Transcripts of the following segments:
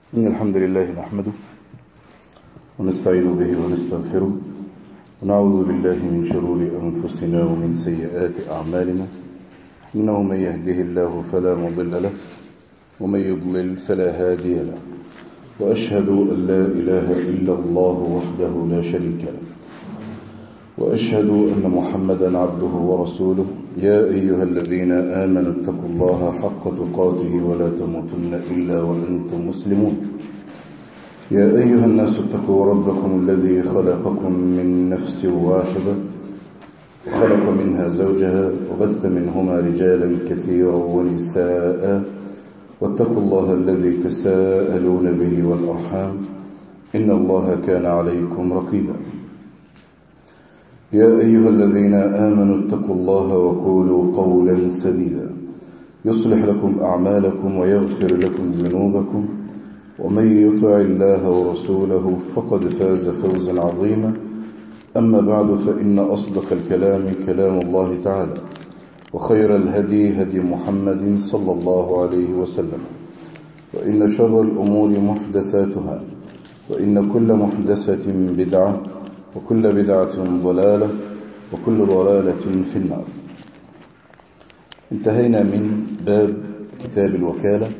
إن الحمد لله نحمده ونستعين به ونستغفره ونعوذ بالله من شرور أنفسنا ومن سيئات أعمالنا إنه من يهده الله فلا مضل له ومن يضلل فلا هادي له وأشهد أن لا إله إلا الله وحده لا شريك له وأشهد أن محمدا عبده ورسوله يا أيها الذين آمنوا اتقوا الله حق تقاته ولا تموتن إلا وأنتم مسلمون يا أيها الناس اتقوا ربكم الذي خلقكم من نفس واحدة وخلق منها زوجها وبث منهما رجالا كثيرا ونساء واتقوا الله الذي تساءلون به والأرحام إن الله كان عليكم رقيبا يا أيها الذين آمنوا اتقوا الله وقولوا قولا سديدا يصلح لكم أعمالكم ويغفر لكم ذنوبكم ومن يطع الله ورسوله فقد فاز فوزا عظيما أما بعد فإن أصدق الكلام كلام الله تعالى وخير الهدي هدي محمد صلى الله عليه وسلم وإن شر الأمور محدثاتها وإن كل محدثة بدعة وكل بدعة ضلالة وكل ضلالة في النار انتهينا من باب كتاب الوكالة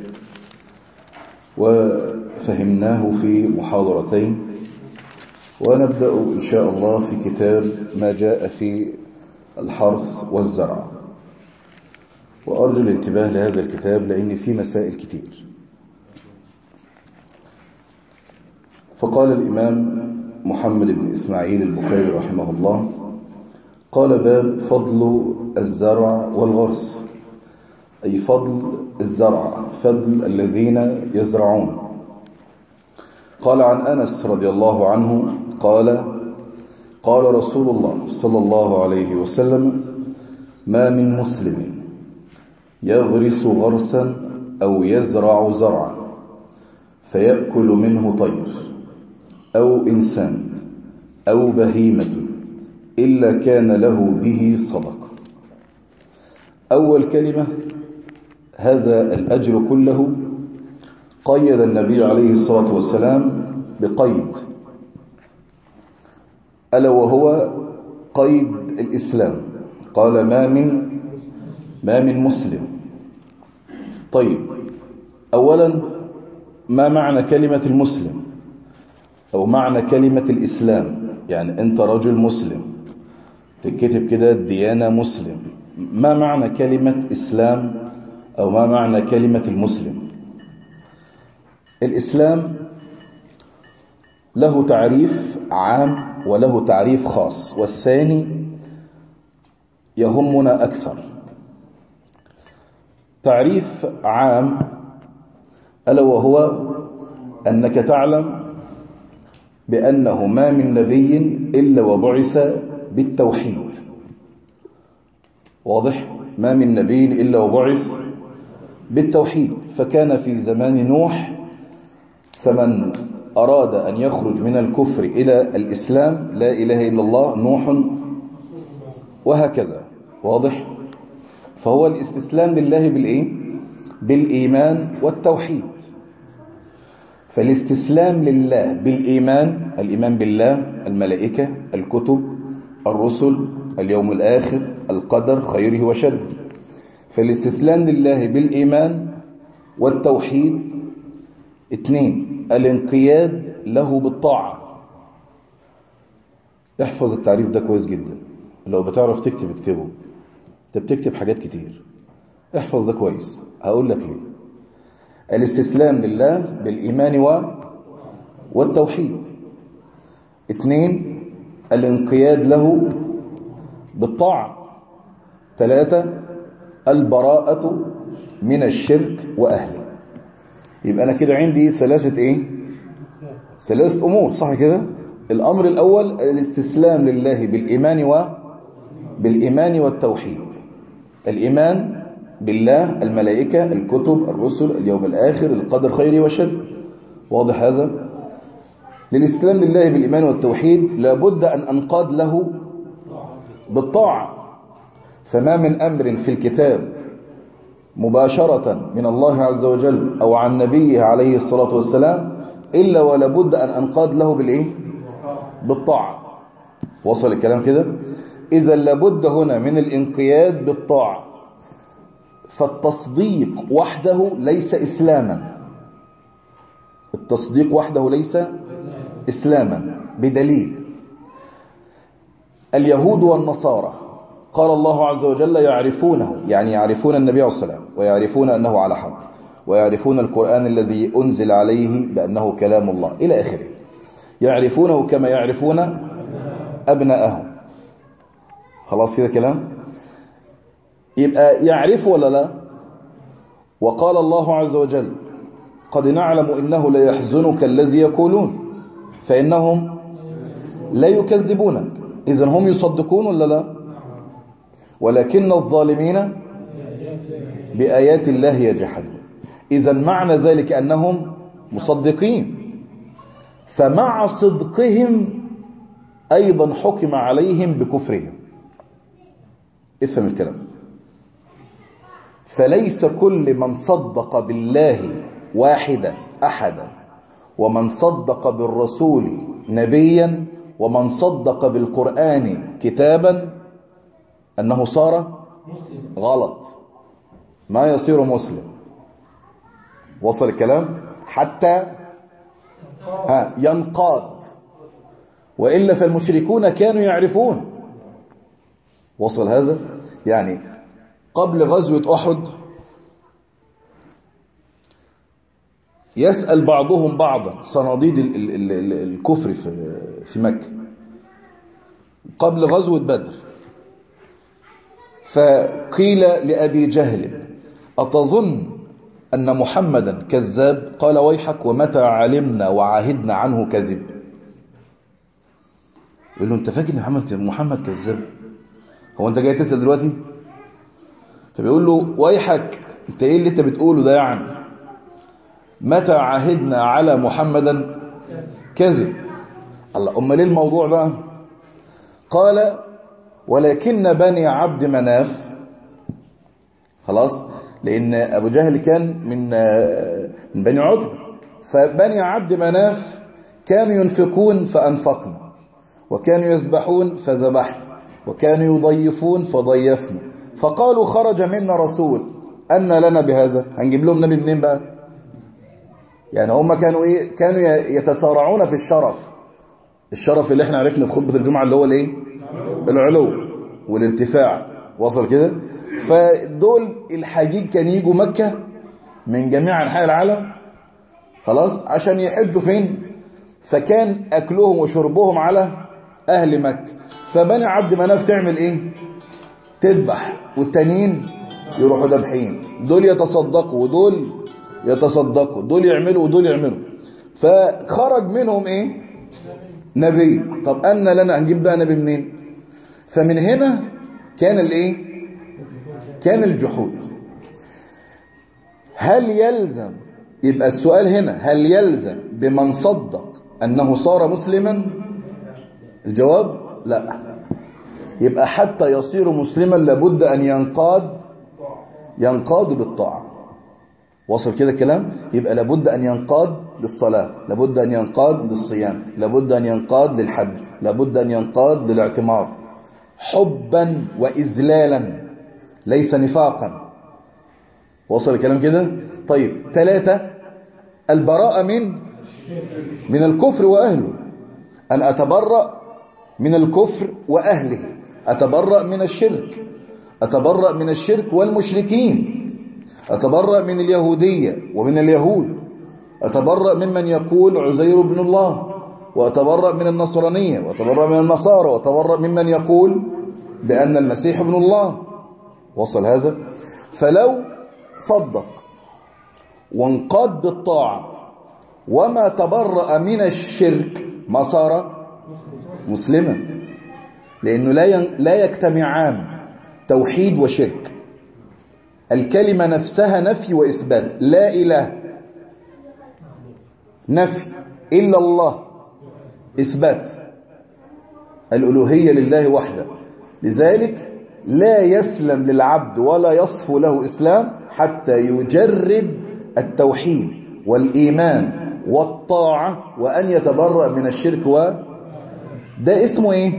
وفهمناه في محاضرتين ونبدأ إن شاء الله في كتاب ما جاء في الحرث والزرع وأرجو الانتباه لهذا الكتاب لأن فيه مسائل كتير فقال الإمام محمد بن إسماعيل البخاري رحمه الله قال باب فضل الزرع والغرس أي فضل الزرع فضل الذين يزرعون قال عن أنس رضي الله عنه قال قال رسول الله صلى الله عليه وسلم ما من مسلم يغرس غرسا أو يزرع زرعا فيأكل منه طير أو إنسان أو بهيمة إلا كان له به صدقة أول كلمة هذا الأجر كله قيد النبي عليه الصلاة والسلام بقيد ألا وهو قيد الإسلام قال ما من ما من مسلم طيب أولا ما معنى كلمة المسلم أو معنى كلمة الإسلام يعني أنت رجل مسلم تكتب كده الديانة مسلم ما معنى كلمة إسلام أو ما معنى كلمة المسلم الإسلام له تعريف عام وله تعريف خاص والثاني يهمنا أكثر تعريف عام ألا وهو أنك تعلم بأنه ما من نبي إلا وبعث بالتوحيد واضح ما من نبي إلا وبعث بالتوحيد فكان في زمان نوح فمن أراد أن يخرج من الكفر إلى الإسلام لا إله إلا الله نوح وهكذا واضح فهو الاستسلام لله بالإيه بالإيمان والتوحيد فالاستسلام لله بالإيمان الإيمان بالله الملائكة الكتب الرسل اليوم الآخر القدر خيره وشره فالاستسلام لله بالإيمان والتوحيد اثنين الانقياد له بالطاعة احفظ التعريف ده كويس جدا لو بتعرف تكتب اكتبه انت بتكتب حاجات كتير احفظ ده كويس هقول لك ليه الاستسلام لله بالإيمان و والتوحيد اثنين الانقياد له بالطاعة ثلاثة البراءة من الشرك وأهله يبقى أنا كده عندي ثلاثة إيه ثلاثة أمور صح كده الأمر الأول الاستسلام لله بالإيمان و بالإيمان والتوحيد الإيمان بالله الملائكة الكتب الرسل اليوم الآخر القدر خيري وشر واضح هذا للاستسلام لله بالإيمان والتوحيد لابد أن أنقاد له بالطاعة فما من أمر في الكتاب مباشرة من الله عز وجل أو عن نبيه عليه الصلاة والسلام إلا ولا بد أن أنقاد له بالإيه؟ بالطاعة وصل الكلام كده إذا لابد هنا من الانقياد بالطاعة فالتصديق وحده ليس إسلاما التصديق وحده ليس إسلاما بدليل اليهود والنصارى قال الله عز وجل يعرفونه يعني يعرفون النبي عليه الصلاة ويعرفون أنه على حق ويعرفون القرآن الذي أنزل عليه بأنه كلام الله إلى آخره يعرفونه كما يعرفون أبناءهم خلاص كده كلام يبقى يعرف ولا لا وقال الله عز وجل قد نعلم إنه ليحزنك الذي يقولون فإنهم لا يكذبونك إذن هم يصدقون ولا لا ولكن الظالمين بآيات الله يجحدون إذا معنى ذلك أنهم مصدقين فمع صدقهم أيضا حكم عليهم بكفرهم افهم الكلام فليس كل من صدق بالله واحدا أحدا ومن صدق بالرسول نبيا ومن صدق بالقرآن كتابا أنه صار غلط ما يصير مسلم وصل الكلام حتى ها ينقاد وإلا فالمشركون كانوا يعرفون وصل هذا يعني قبل غزوة أحد يسأل بعضهم بعضا صناديد الكفر في مكة قبل غزوة بدر فقيل لأبي جهل أتظن أن محمدا كذاب قال ويحك ومتى علمنا وعاهدنا عنه كذب يقول له أنت فاكر محمد محمد كذاب هو أنت جاي تسأل دلوقتي فبيقول له ويحك أنت إيه اللي أنت بتقوله ده يعني متى عاهدنا على محمدا كذب الله أما ليه الموضوع بقى قال ولكن بني عبد مناف خلاص لأن أبو جهل كان من من بني عتبة فبني عبد مناف كانوا ينفقون فأنفقنا وكانوا يذبحون فذبحنا وكانوا يضيفون فضيفنا فقالوا خرج منا رسول أن لنا بهذا هنجيب لهم نبي منين بقى يعني هم كانوا ايه كانوا يتسارعون في الشرف الشرف اللي احنا عرفنا في خطبة الجمعة اللي هو الايه العلو والارتفاع وصل كده فدول الحجيج كان يجوا مكة من جميع انحاء العالم خلاص عشان يحجوا فين فكان اكلهم وشربهم على اهل مكة فبني عبد مناف تعمل ايه تذبح والتانيين يروحوا ذابحين دول يتصدقوا ودول يتصدقوا دول يعملوا ودول يعملوا فخرج منهم ايه نبي طب أن لنا هنجيب بقى نبي منين فمن هنا كان الايه كان الجحود هل يلزم يبقى السؤال هنا هل يلزم بمن صدق أنه صار مسلما الجواب لا يبقى حتى يصير مسلما لابد أن ينقاد ينقاد بالطاعة وصل كده الكلام يبقى لابد أن ينقاد للصلاة لابد أن ينقاد للصيام لابد أن ينقاد للحج لابد أن ينقاد للاعتمار حبا وإذلالا ليس نفاقا وصل الكلام كده طيب ثلاثة البراءة من من الكفر وأهله أن أتبرأ من الكفر وأهله أتبرأ من الشرك أتبرأ من الشرك والمشركين أتبرأ من اليهودية ومن اليهود أتبرأ ممن يقول عزير بن الله وأتبرأ من النصرانية وأتبرأ من النصارى وأتبرأ ممن يقول بأن المسيح ابن الله وصل هذا فلو صدق وانقاد بالطاعة وما تبرأ من الشرك ما صار مسلما لأنه لا لا يجتمعان توحيد وشرك الكلمة نفسها نفي وإثبات لا إله نفي إلا الله إثبات الألوهية لله وحده لذلك لا يسلم للعبد ولا يصفو له إسلام حتى يجرد التوحيد والإيمان والطاعة وأن يتبرأ من الشرك و ده اسمه إيه؟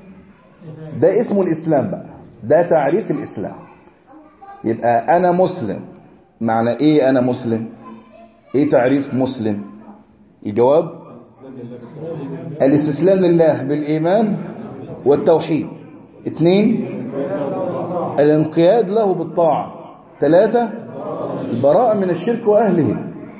ده اسمه الإسلام بقى ده تعريف الإسلام يبقى أنا مسلم معنى إيه أنا مسلم؟ إيه تعريف مسلم؟ الجواب الاستسلام لله بالإيمان والتوحيد اثنين الانقياد له بالطاعة ثلاثة البراءة من الشرك وأهله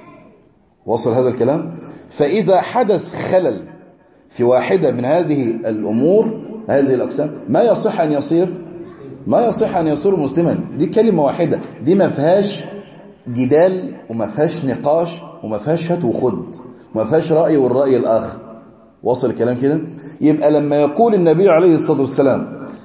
وصل هذا الكلام فإذا حدث خلل في واحدة من هذه الأمور هذه الأقسام ما يصح أن يصير ما يصح أن يصير مسلما دي كلمة واحدة دي ما فيهاش جدال وما فيهاش نقاش وما فيهاش هات وخد وما فيهاش رأي والرأي الآخر وصل الكلام كده يبقى لما يقول النبي عليه الصلاة والسلام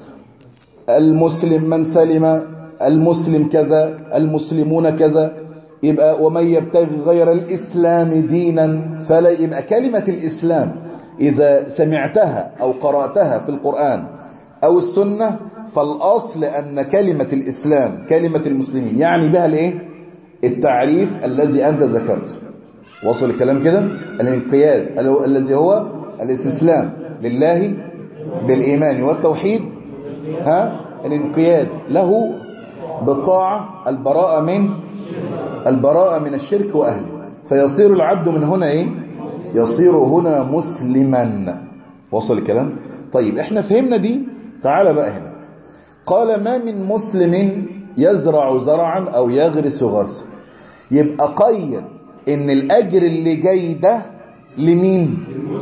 المسلم من سلم المسلم كذا المسلمون كذا يبقى ومن يبتغي غير الإسلام دينا فلا يبقى كلمة الإسلام إذا سمعتها أو قرأتها في القرآن أو السنة فالأصل أن كلمة الإسلام كلمة المسلمين يعني بها الإيه؟ التعريف الذي أنت ذكرته وصل الكلام كده الانقياد الذي هو الاستسلام لله بالإيمان والتوحيد ها الانقياد له بالطاعة البراءة من البراءة من الشرك وأهله فيصير العبد من هنا إيه يصير هنا مسلما وصل الكلام طيب احنا فهمنا دي تعال بقى هنا قال ما من مسلم يزرع زرعا أو يغرس غرسا يبقى قيد ان الأجر اللي جاي ده لمين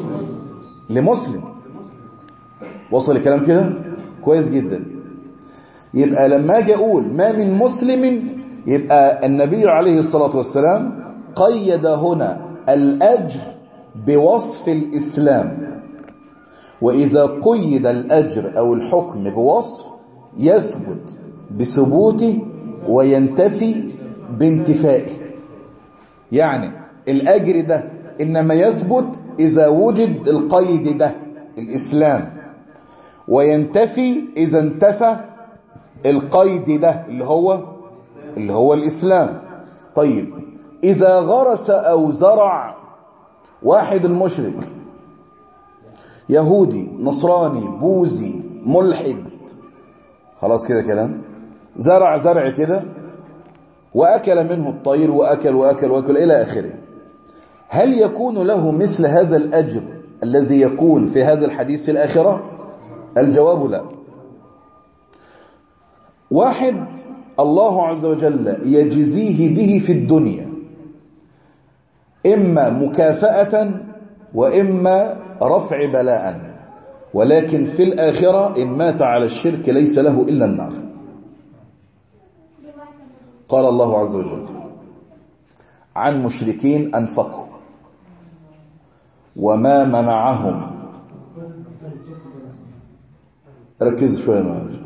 لمسلم وصل الكلام كده كويس جدا يبقى لما اجي اقول ما من مسلم يبقى النبي عليه الصلاة والسلام قيد هنا الأجر بوصف الإسلام وإذا قيد الأجر أو الحكم بوصف يثبت بثبوته وينتفي بانتفائه يعني الأجر ده إنما يثبت إذا وجد القيد ده الإسلام وينتفي إذا انتفى القيد ده اللي هو اللي هو الإسلام طيب إذا غرس أو زرع واحد المشرك يهودي نصراني بوذي ملحد خلاص كده كلام زرع زرع كده وأكل منه الطير وأكل وأكل وأكل إلى آخره هل يكون له مثل هذا الأجر الذي يكون في هذا الحديث في الآخرة الجواب لا واحد الله عز وجل يجزيه به في الدنيا إما مكافأة وإما رفع بلاء ولكن في الآخرة إن مات على الشرك ليس له إلا النار قال الله عز وجل عن مشركين أنفقوا وما منعهم ركز شوية معي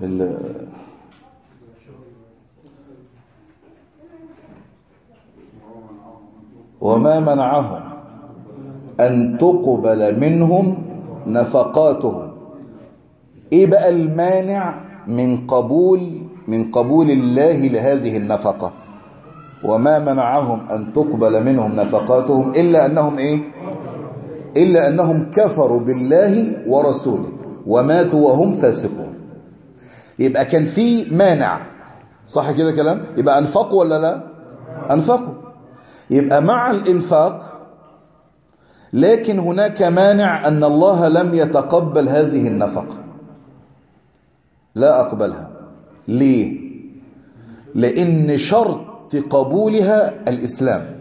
وما منعهم أن تقبل منهم نفقاتهم إيه بقى المانع من قبول من قبول الله لهذه النفقة وما منعهم أن تقبل منهم نفقاتهم إلا أنهم إيه إلا أنهم كفروا بالله ورسوله وماتوا وهم فاسقون يبقى كان في مانع صح كده كلام يبقى أنفقوا ولا لا أنفقوا يبقى مع الإنفاق لكن هناك مانع أن الله لم يتقبل هذه النفقة لا أقبلها ليه لأن شرط قبولها الإسلام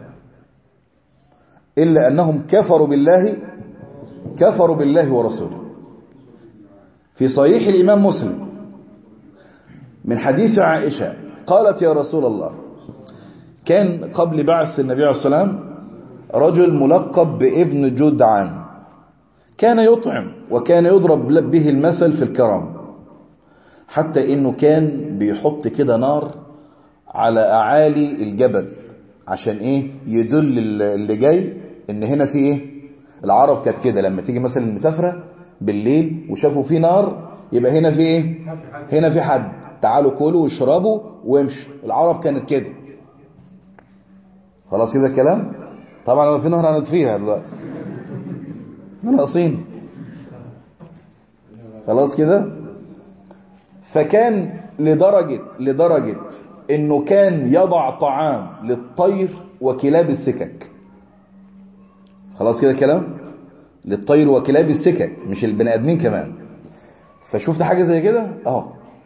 إلا أنهم كفروا بالله كفروا بالله ورسوله في صحيح الإمام مسلم من حديث عائشة قالت يا رسول الله كان قبل بعث النبي عليه الصلاة والسلام رجل ملقب بابن جدعان كان يطعم وكان يضرب به المثل في الكرم حتى انه كان بيحط كده نار على اعالي الجبل عشان ايه يدل اللي جاي ان هنا في ايه العرب كانت كده لما تيجي مثلا مسافره بالليل وشافوا في نار يبقى هنا في ايه هنا في حد تعالوا كلوا واشربوا وامشوا العرب كانت كده خلاص كده الكلام طبعا لو في نهر هنطفيها دلوقتي ناقصين خلاص كده فكان لدرجة لدرجة انه كان يضع طعام للطير وكلاب السكك خلاص كده كلام للطير وكلاب السكك مش البني ادمين كمان فشفت حاجة زي كده اهو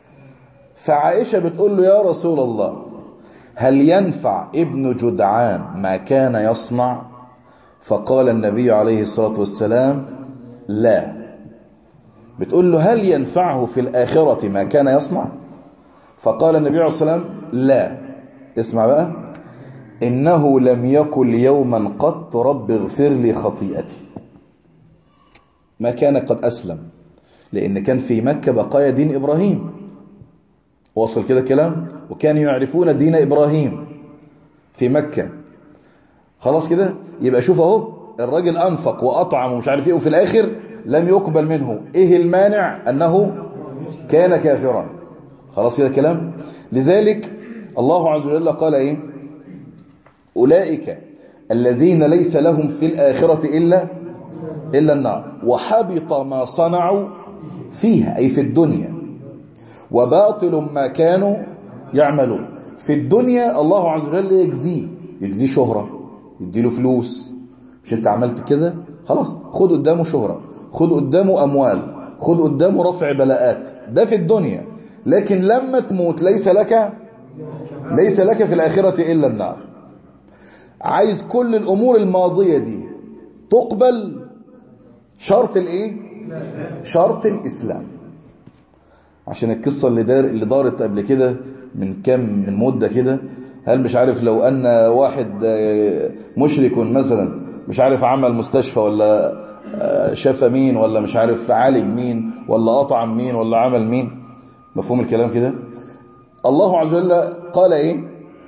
فعائشة بتقول له يا رسول الله هل ينفع ابن جدعان ما كان يصنع فقال النبي عليه الصلاة والسلام لا بتقول له هل ينفعه في الآخرة ما كان يصنع فقال النبي عليه الصلاة والسلام لا اسمع بقى إنه لم يكن يوما قط رب اغفر لي خطيئتي ما كان قد أسلم لأن كان في مكة بقايا دين إبراهيم وصل كده كلام وكانوا يعرفون دين إبراهيم في مكة خلاص كده يبقى شوف اهو الراجل أنفق وأطعم ومش عارف ايه وفي الآخر لم يقبل منه ايه المانع أنه كان كافرا خلاص كده كلام لذلك الله عز وجل قال ايه أولئك الذين ليس لهم في الآخرة إلا إلا النار وحبط ما صنعوا فيها أي في الدنيا وباطل ما كانوا يعملون في الدنيا الله عز وجل يجزيه يجزيه شهرة يديله فلوس مش انت عملت كده خلاص خد قدامه شهرة خد قدامه أموال خد قدامه رفع بلاءات ده في الدنيا لكن لما تموت ليس لك ليس لك في الآخرة إلا النار عايز كل الأمور الماضية دي تقبل شرط الايه شرط الإسلام عشان القصة اللي دار اللي دارت قبل كده من كام من مدة كده هل مش عارف لو أن واحد مشرك مثلا مش عارف عمل مستشفى ولا شفى مين ولا مش عارف عالج مين ولا أطعم مين ولا عمل مين مفهوم الكلام كده الله عز وجل قال إيه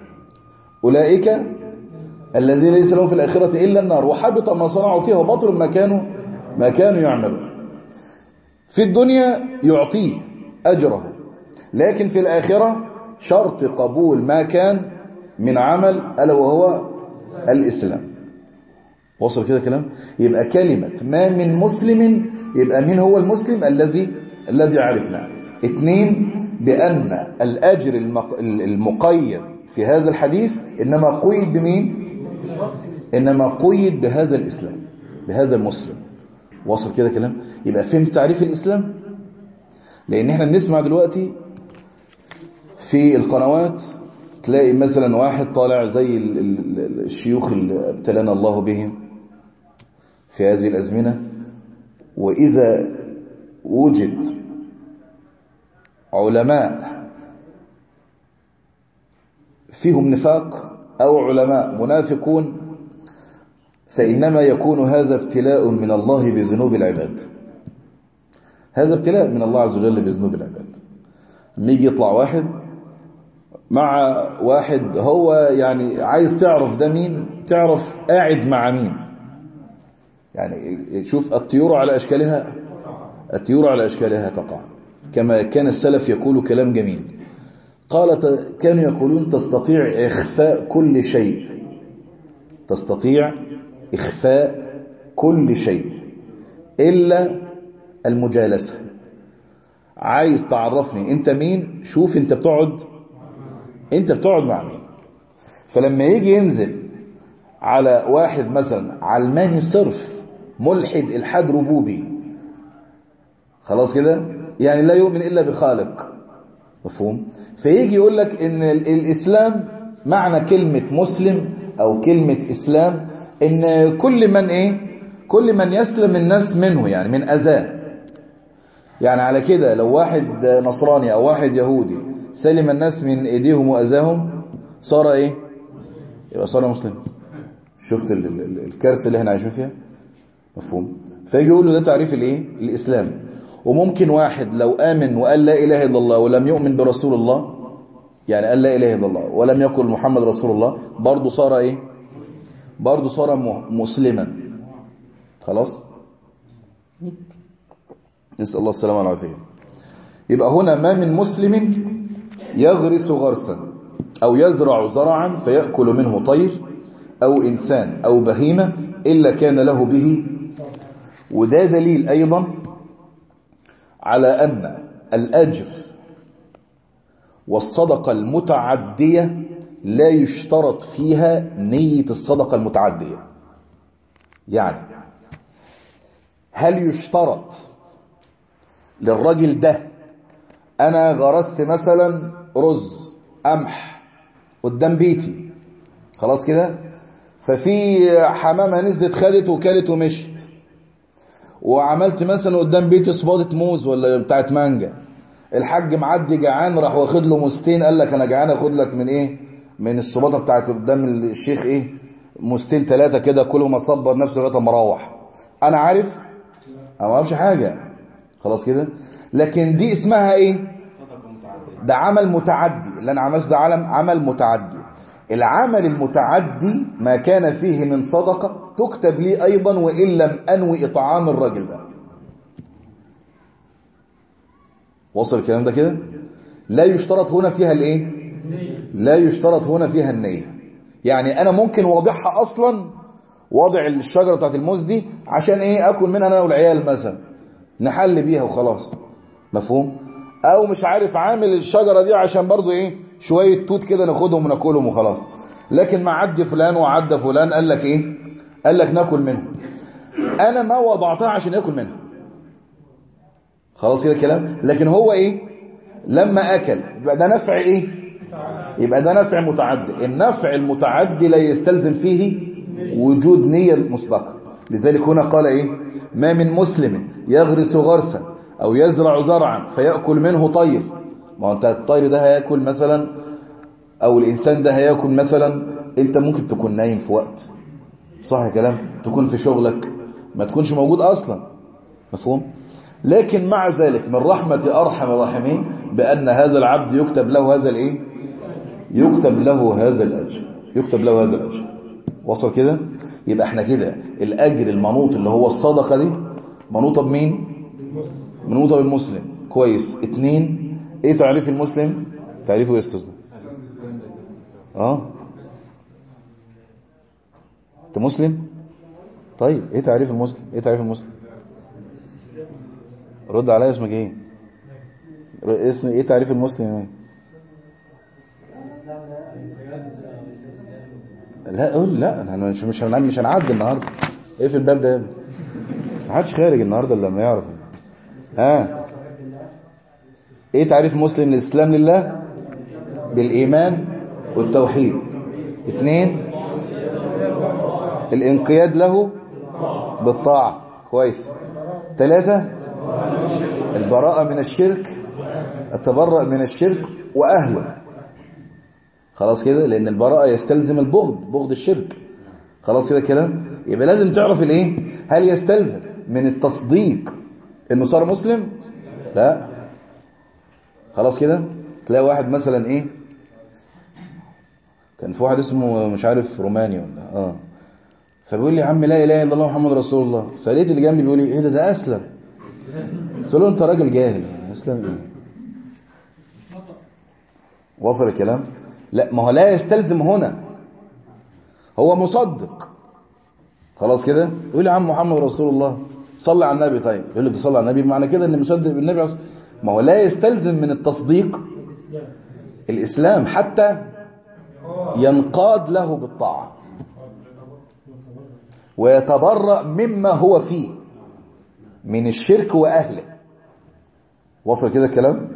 أولئك الذين ليس لهم في الآخرة إلا النار وحبط ما صنعوا فيها وبطل ما كانوا ما كانوا يعملون في الدنيا يعطيه أجره لكن في الآخرة شرط قبول ما كان من عمل ألا وهو الإسلام وصل كده كلام يبقى كلمة ما من مسلم يبقى مين هو المسلم الذي الذي عرفناه اثنين بأن الأجر المقيد في هذا الحديث إنما قيد بمين إنما قيد بهذا الإسلام بهذا المسلم وصل كده كلام يبقى فهمت تعريف الإسلام لأن احنا بنسمع دلوقتي في القنوات تلاقي مثلا واحد طالع زي الشيوخ اللي ابتلانا الله بهم في هذه الأزمنة وإذا وجد علماء فيهم نفاق أو علماء منافقون فإنما يكون هذا ابتلاء من الله بذنوب العباد هذا ابتلاء من الله عز وجل بذنوب العباد لما يجي يطلع واحد مع واحد هو يعني عايز تعرف ده مين تعرف قاعد مع مين يعني شوف الطيور على أشكالها الطيور على أشكالها تقع كما كان السلف يقول كلام جميل قال كانوا يقولون تستطيع إخفاء كل شيء تستطيع إخفاء كل شيء إلا المجالسة عايز تعرفني انت مين شوف انت بتقعد انت بتقعد مع مين فلما يجي ينزل على واحد مثلا علماني صرف ملحد الحاد ربوبي خلاص كده يعني لا يؤمن إلا بخالق مفهوم فيجي يقول لك ان الإسلام معنى كلمة مسلم أو كلمة إسلام ان كل من ايه كل من يسلم الناس منه يعني من أذاه يعني على كده لو واحد نصراني أو واحد يهودي سلم الناس من ايديهم واذاهم صار ايه يبقى صار مسلم شفت ال ال الكارثه اللي احنا عايشين فيها مفهوم فيجي يقول له ده تعريف الايه الاسلام وممكن واحد لو امن وقال لا اله الا الله ولم يؤمن برسول الله يعني قال لا اله الا الله ولم يقل محمد رسول الله برضه صار ايه برضه صار مسلما خلاص نسأل الله السلامة والعافية يبقى هنا ما من مسلم يغرس غرسا أو يزرع زرعا فيأكل منه طير أو إنسان أو بهيمة إلا كان له به وده دليل أيضا على أن الأجر والصدقة المتعدية لا يشترط فيها نية الصدقة المتعدية يعني هل يشترط للرجل ده أنا غرست مثلا رز قمح قدام بيتي خلاص كده ففي حمامة نزلت خدت وكلت ومشت وعملت مثلا قدام بيتي صباطة موز ولا بتاعت مانجا الحاج معدي جعان راح واخد له موستين قال لك انا جعان اخد لك من ايه من الصباطه بتاعت قدام الشيخ ايه موستين ثلاثه كده كلهم اصبر نفسه لغايه ما اروح انا عارف انا ما اعرفش حاجه خلاص كده لكن دي اسمها ايه ده عمل متعدي اللي انا عملته ده عمل عمل متعدي العمل المتعدي ما كان فيه من صدقه تكتب لي ايضا وان لم انوي اطعام الراجل ده وصل الكلام ده كده لا يشترط هنا فيها الايه لا يشترط هنا فيها النية يعني انا ممكن واضحها اصلا واضع الشجرة بتاعت الموز دي عشان ايه اكل منها انا والعيال مثلا نحل بيها وخلاص مفهوم او مش عارف عامل الشجرة دي عشان برضو ايه شوية توت كده ناخدهم وناكلهم وخلاص لكن ما عدي فلان وعدى فلان قال لك ايه قال لك ناكل منهم انا ما وضعتها عشان ياكل منها خلاص كده الكلام لكن هو ايه لما اكل يبقى ده نفع ايه يبقى ده نفع متعدي النفع المتعدي لا يستلزم فيه وجود نية مسبقة لذلك هنا قال ايه ما من مسلم يغرس غرسا او يزرع زرعا فيأكل منه طير ما هو انت الطير ده هياكل مثلا او الانسان ده هياكل مثلا انت ممكن تكون نايم في وقت صح كلام تكون في شغلك ما تكونش موجود اصلا مفهوم لكن مع ذلك من رحمة أرحم الراحمين بأن هذا العبد يكتب له هذا الإيه يكتب له هذا الأجر يكتب له هذا الأجر وصل كده يبقى احنا كده الأجر المنوط اللي هو الصدقة دي منوطة بمين منوطة بالمسلم كويس اتنين ايه تعريف المسلم تعريفه يستثنى اه انت مسلم طيب ايه تعريف المسلم ايه تعريف المسلم رد عليا اسمك ايه اسم ايه تعريف المسلم ايه لا قول لا انا مش مش مش هنعدي النهارده ايه في الباب ده ما حدش خارج النهارده الا لما يعرف ها ايه تعريف مسلم الاسلام لله بالايمان والتوحيد اثنين الانقياد له بالطاعه كويس ثلاثه البراءة من الشرك التبرأ من الشرك وأهله خلاص كده لأن البراءة يستلزم البغض بغض الشرك خلاص كده كلام يبقى لازم تعرف الايه هل يستلزم من التصديق انه صار مسلم لا خلاص كده تلاقي واحد مثلا ايه كان في واحد اسمه مش عارف روماني ولا اه فبيقول لي يا عم لا اله الا الله محمد رسول الله فلقيت اللي جنبي بيقول لي ايه ده ده اسلم قلت له انت راجل جاهل اسلم ايه وصل الكلام لا ما هو لا يستلزم هنا هو مصدق خلاص كده يقول يا عم محمد رسول الله صلي على النبي طيب يقول لي بتصلي على النبي معنى كده ان مصدق بالنبي ما هو لا يستلزم من التصديق الاسلام حتى ينقاد له بالطاعه ويتبرأ مما هو فيه من الشرك وأهله وصل كده الكلام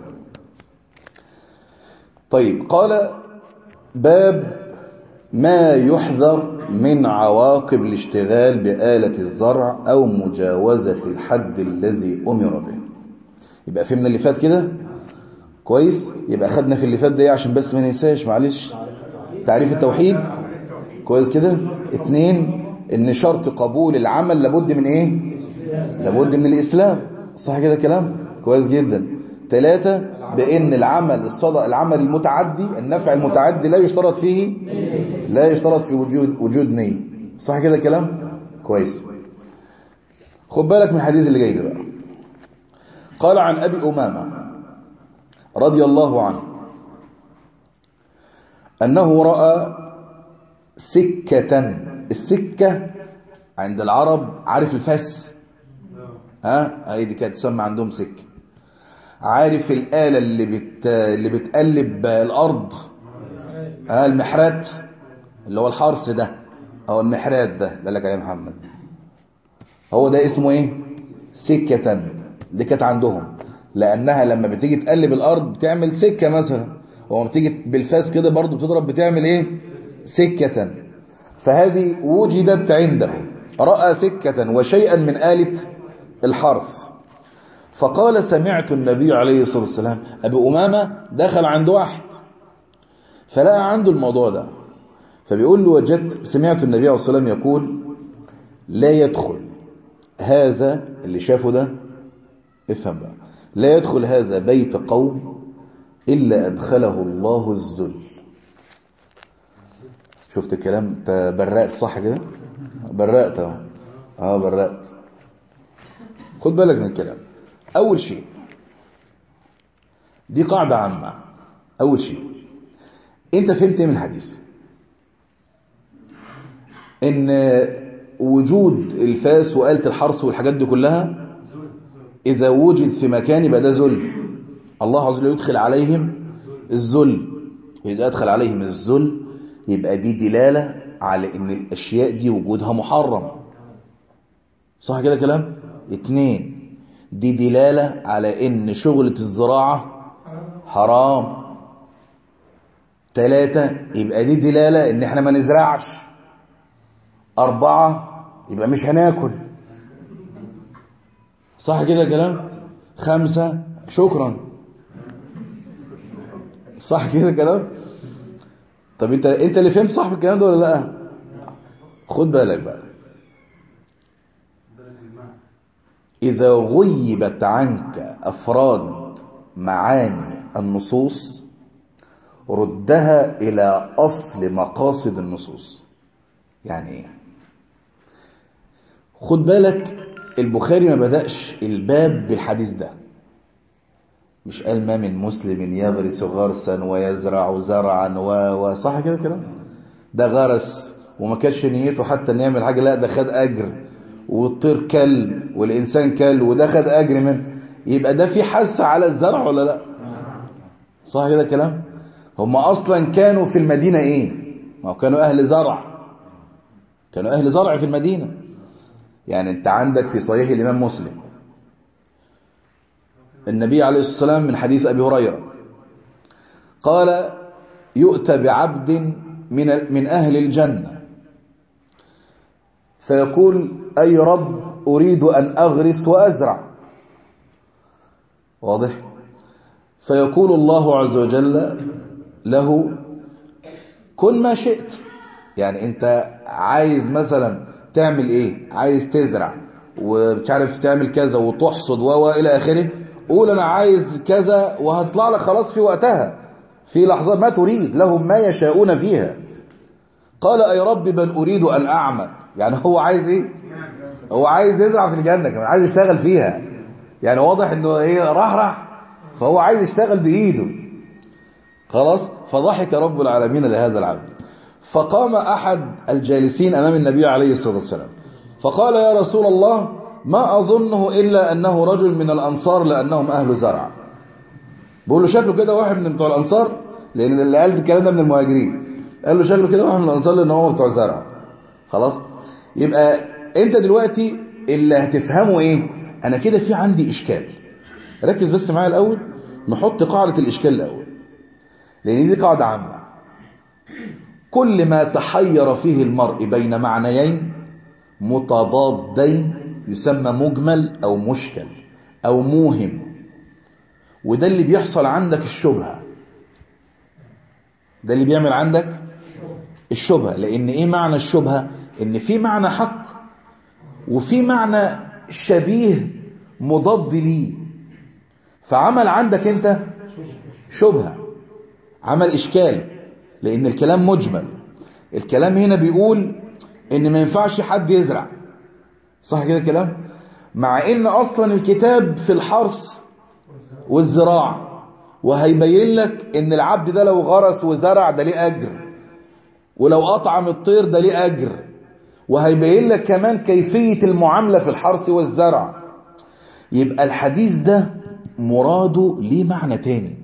طيب قال باب ما يحذر من عواقب الاشتغال بآلة الزرع أو مجاوزة الحد الذي أمر به يبقى فهمنا اللي فات كده كويس يبقى خدنا في اللي فات ده عشان بس ما ننساش معلش تعريف التوحيد كويس كده اتنين ان شرط قبول العمل لابد من ايه لابد من الاسلام صح كده كلام كويس جدا ثلاثة بان العمل الصدق العمل المتعدي النفع المتعدي لا يشترط فيه لا يشترط في وجود وجود نية صح كده كلام كويس خد بالك من الحديث اللي جاي ده بقى قال عن أبي أمامة رضي الله عنه أنه رأى سكة السكة عند العرب عارف الفس ها هي دي كانت تسمى عندهم سكة عارف الآلة اللي بت اللي بتقلب الأرض ها المحرات اللي هو الحرث ده أو المحرات ده ده لك عليه محمد هو ده اسمه ايه سكة دي كانت عندهم لأنها لما بتيجي تقلب الأرض بتعمل سكة مثلا ولما بتيجي بالفاس كده برضو بتضرب بتعمل ايه سكة فهذه وجدت عنده رأى سكة وشيئا من آلة الحرث فقال سمعت النبي عليه الصلاة والسلام أبي أمامة دخل عند واحد فلقى عنده الموضوع ده فبيقول له وجدت سمعت النبي عليه الصلاة والسلام يقول لا يدخل هذا اللي شافه ده افهم بقى لا يدخل هذا بيت قوم إلا أدخله الله الذل شفت الكلام انت برقت صح كده برقت اهو اه برقت خد بالك من الكلام اول شيء دي قاعدة عامة اول شيء انت فهمت ايه من الحديث ان وجود الفاس وآلة الحرث والحاجات دي كلها اذا وجد في مكان يبقى ده ذل الله عز وجل يدخل عليهم الذل واذا ادخل عليهم الذل يبقى دي دلالة على ان الاشياء دي وجودها محرم صح كده كلام اتنين دي دلالة على ان شغلة الزراعة حرام تلاتة يبقى دي دلالة ان احنا ما نزرعش اربعة يبقى مش هناكل صح كده كلام خمسة شكرا صح كده كلام طب انت انت اللي فهمت صح الكلام ده ولا لا خد بالك بقى اذا غيبت عنك افراد معاني النصوص ردها الى اصل مقاصد النصوص يعني ايه خد بالك البخاري ما بدأش الباب بالحديث ده مش قال ما من مسلم يغرس غرسا ويزرع زرعا و صح كده كلام ده غرس وما كانش نيته حتى ان يعمل حاجه لا ده خد اجر والطير كل والانسان كل وده خد اجر من يبقى ده في حث على الزرع ولا لا صح كده كلام هم اصلا كانوا في المدينه ايه ما هو كانوا اهل زرع كانوا اهل زرع في المدينه يعني انت عندك في صحيح الامام مسلم النبي عليه الصلاة والسلام من حديث أبي هريرة قال يؤتى بعبد من من أهل الجنة فيقول أي رب أريد أن أغرس وأزرع واضح فيقول الله عز وجل له كن ما شئت يعني أنت عايز مثلا تعمل إيه عايز تزرع ومش عارف تعمل كذا وتحصد و إلى آخره قول انا عايز كذا وهتطلع لك خلاص في وقتها في لحظات ما تريد لهم ما يشاءون فيها قال اي رب بل اريد ان اعمل يعني هو عايز ايه هو عايز يزرع في الجنه كمان عايز يشتغل فيها يعني واضح انه ايه راح راح فهو عايز يشتغل بايده خلاص فضحك رب العالمين لهذا العبد فقام احد الجالسين امام النبي عليه الصلاه والسلام فقال يا رسول الله ما أظنه إلا أنه رجل من الأنصار لأنهم أهل زرع بقول له شكله كده واحد من بتوع الأنصار لأن اللي قال الكلام ده من المهاجرين قال له شكله كده واحد من الأنصار لأن هو بتوع زرع خلاص يبقى أنت دلوقتي اللي هتفهمه إيه أنا كده في عندي إشكال ركز بس معايا الأول نحط قاعدة الإشكال الأول لأن دي قاعدة عامة كل ما تحير فيه المرء بين معنيين متضادين يسمى مجمل أو مشكل أو موهم وده اللي بيحصل عندك الشبهة ده اللي بيعمل عندك الشبهة لأن إيه معنى الشبهة إن في معنى حق وفي معنى شبيه مضاد ليه فعمل عندك أنت شبهة عمل إشكال لأن الكلام مجمل الكلام هنا بيقول إن ما ينفعش حد يزرع صح كده كلام مع ان اصلا الكتاب في الحرث والزراع وهيبين لك ان العبد ده لو غرس وزرع ده ليه اجر ولو اطعم الطير ده ليه اجر وهيبين لك كمان كيفية المعاملة في الحرث والزرع يبقى الحديث ده مراده ليه معنى تاني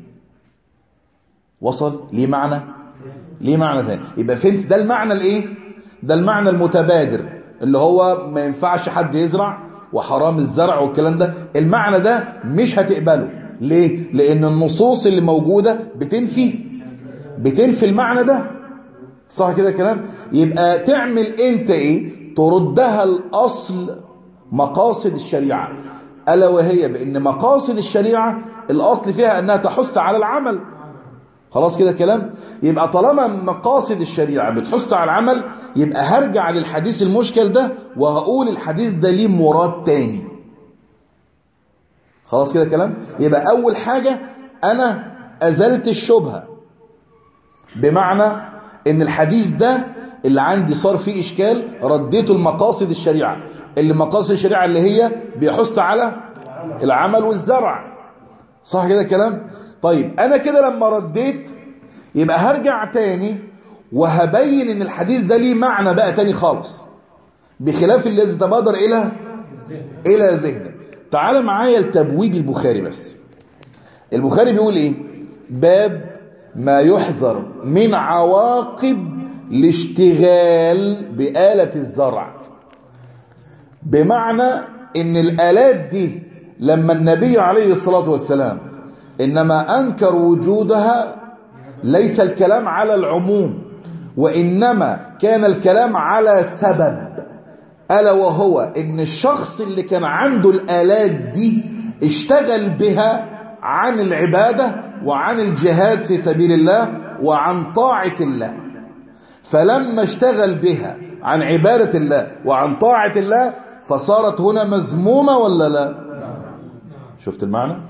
وصل ليه معنى ليه معنى تاني يبقى فين ده المعنى الايه ده المعنى المتبادر اللي هو ما ينفعش حد يزرع وحرام الزرع والكلام ده المعنى ده مش هتقبله ليه لان النصوص اللي موجودة بتنفي بتنفي المعنى ده صح كده كلام يبقى تعمل انت ايه تردها الاصل مقاصد الشريعة ألا وهي بأن مقاصد الشريعة الأصل فيها أنها تحث على العمل خلاص كده كلام يبقى طالما مقاصد الشريعة بتحث على العمل يبقى هرجع للحديث المشكل ده وهقول الحديث ده ليه مراد تاني خلاص كده كلام يبقى أول حاجة أنا أزلت الشبهة بمعنى ان الحديث ده اللي عندي صار فيه اشكال رديته المقاصد الشريعة اللي مقاصد الشريعة اللي هي بيحث على العمل والزرع صح كده كلام طيب انا كده لما رديت يبقى هرجع تاني وهبين ان الحديث ده ليه معنى بقى تاني خالص بخلاف الذي تبادر الى الى ذهنك تعال معايا لتبويب البخاري بس البخاري بيقول ايه باب ما يحذر من عواقب الاشتغال بآلة الزرع بمعنى ان الآلات دي لما النبي عليه الصلاة والسلام إنما أنكر وجودها ليس الكلام على العموم وإنما كان الكلام على سبب ألا وهو إن الشخص اللي كان عنده الآلات دي اشتغل بها عن العبادة وعن الجهاد في سبيل الله وعن طاعة الله فلما اشتغل بها عن عبادة الله وعن طاعة الله فصارت هنا مذمومة ولا لا شفت المعنى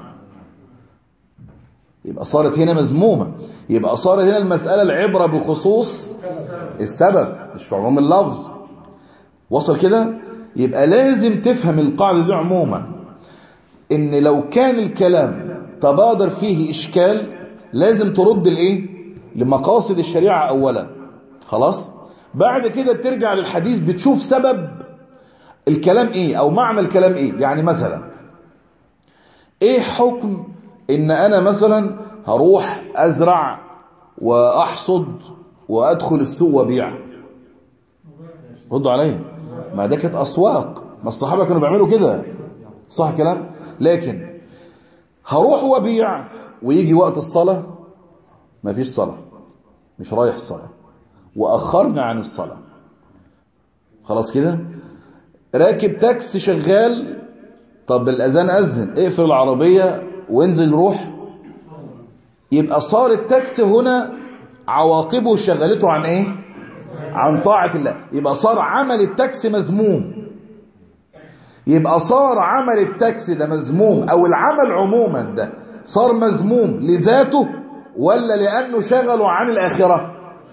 يبقى صارت هنا مذمومة يبقى صارت هنا المسألة العبرة بخصوص السبب مش في عموم اللفظ وصل كده يبقى لازم تفهم القاعدة دي عموما ان لو كان الكلام تبادر فيه اشكال لازم ترد الايه لمقاصد الشريعة اولا خلاص بعد كده بترجع للحديث بتشوف سبب الكلام ايه او معنى الكلام ايه يعني مثلا ايه حكم ان انا مثلا هروح ازرع واحصد وادخل السوق وابيع ردوا عليا ما ده كانت اسواق ما الصحابه كانوا بيعملوا كده صح كلام لكن هروح وابيع ويجي وقت الصلاه ما فيش صلاه مش رايح الصلاه واخرنا عن الصلاه خلاص كده راكب تاكس شغال طب الاذان اذن اقفل العربيه وانزل روح يبقى صار التاكس هنا عواقبه شغلته عن ايه عن طاعة الله يبقى صار عمل التاكس مذموم يبقى صار عمل التاكس ده مذموم او العمل عموما ده صار مذموم لذاته ولا لانه شغله عن الاخره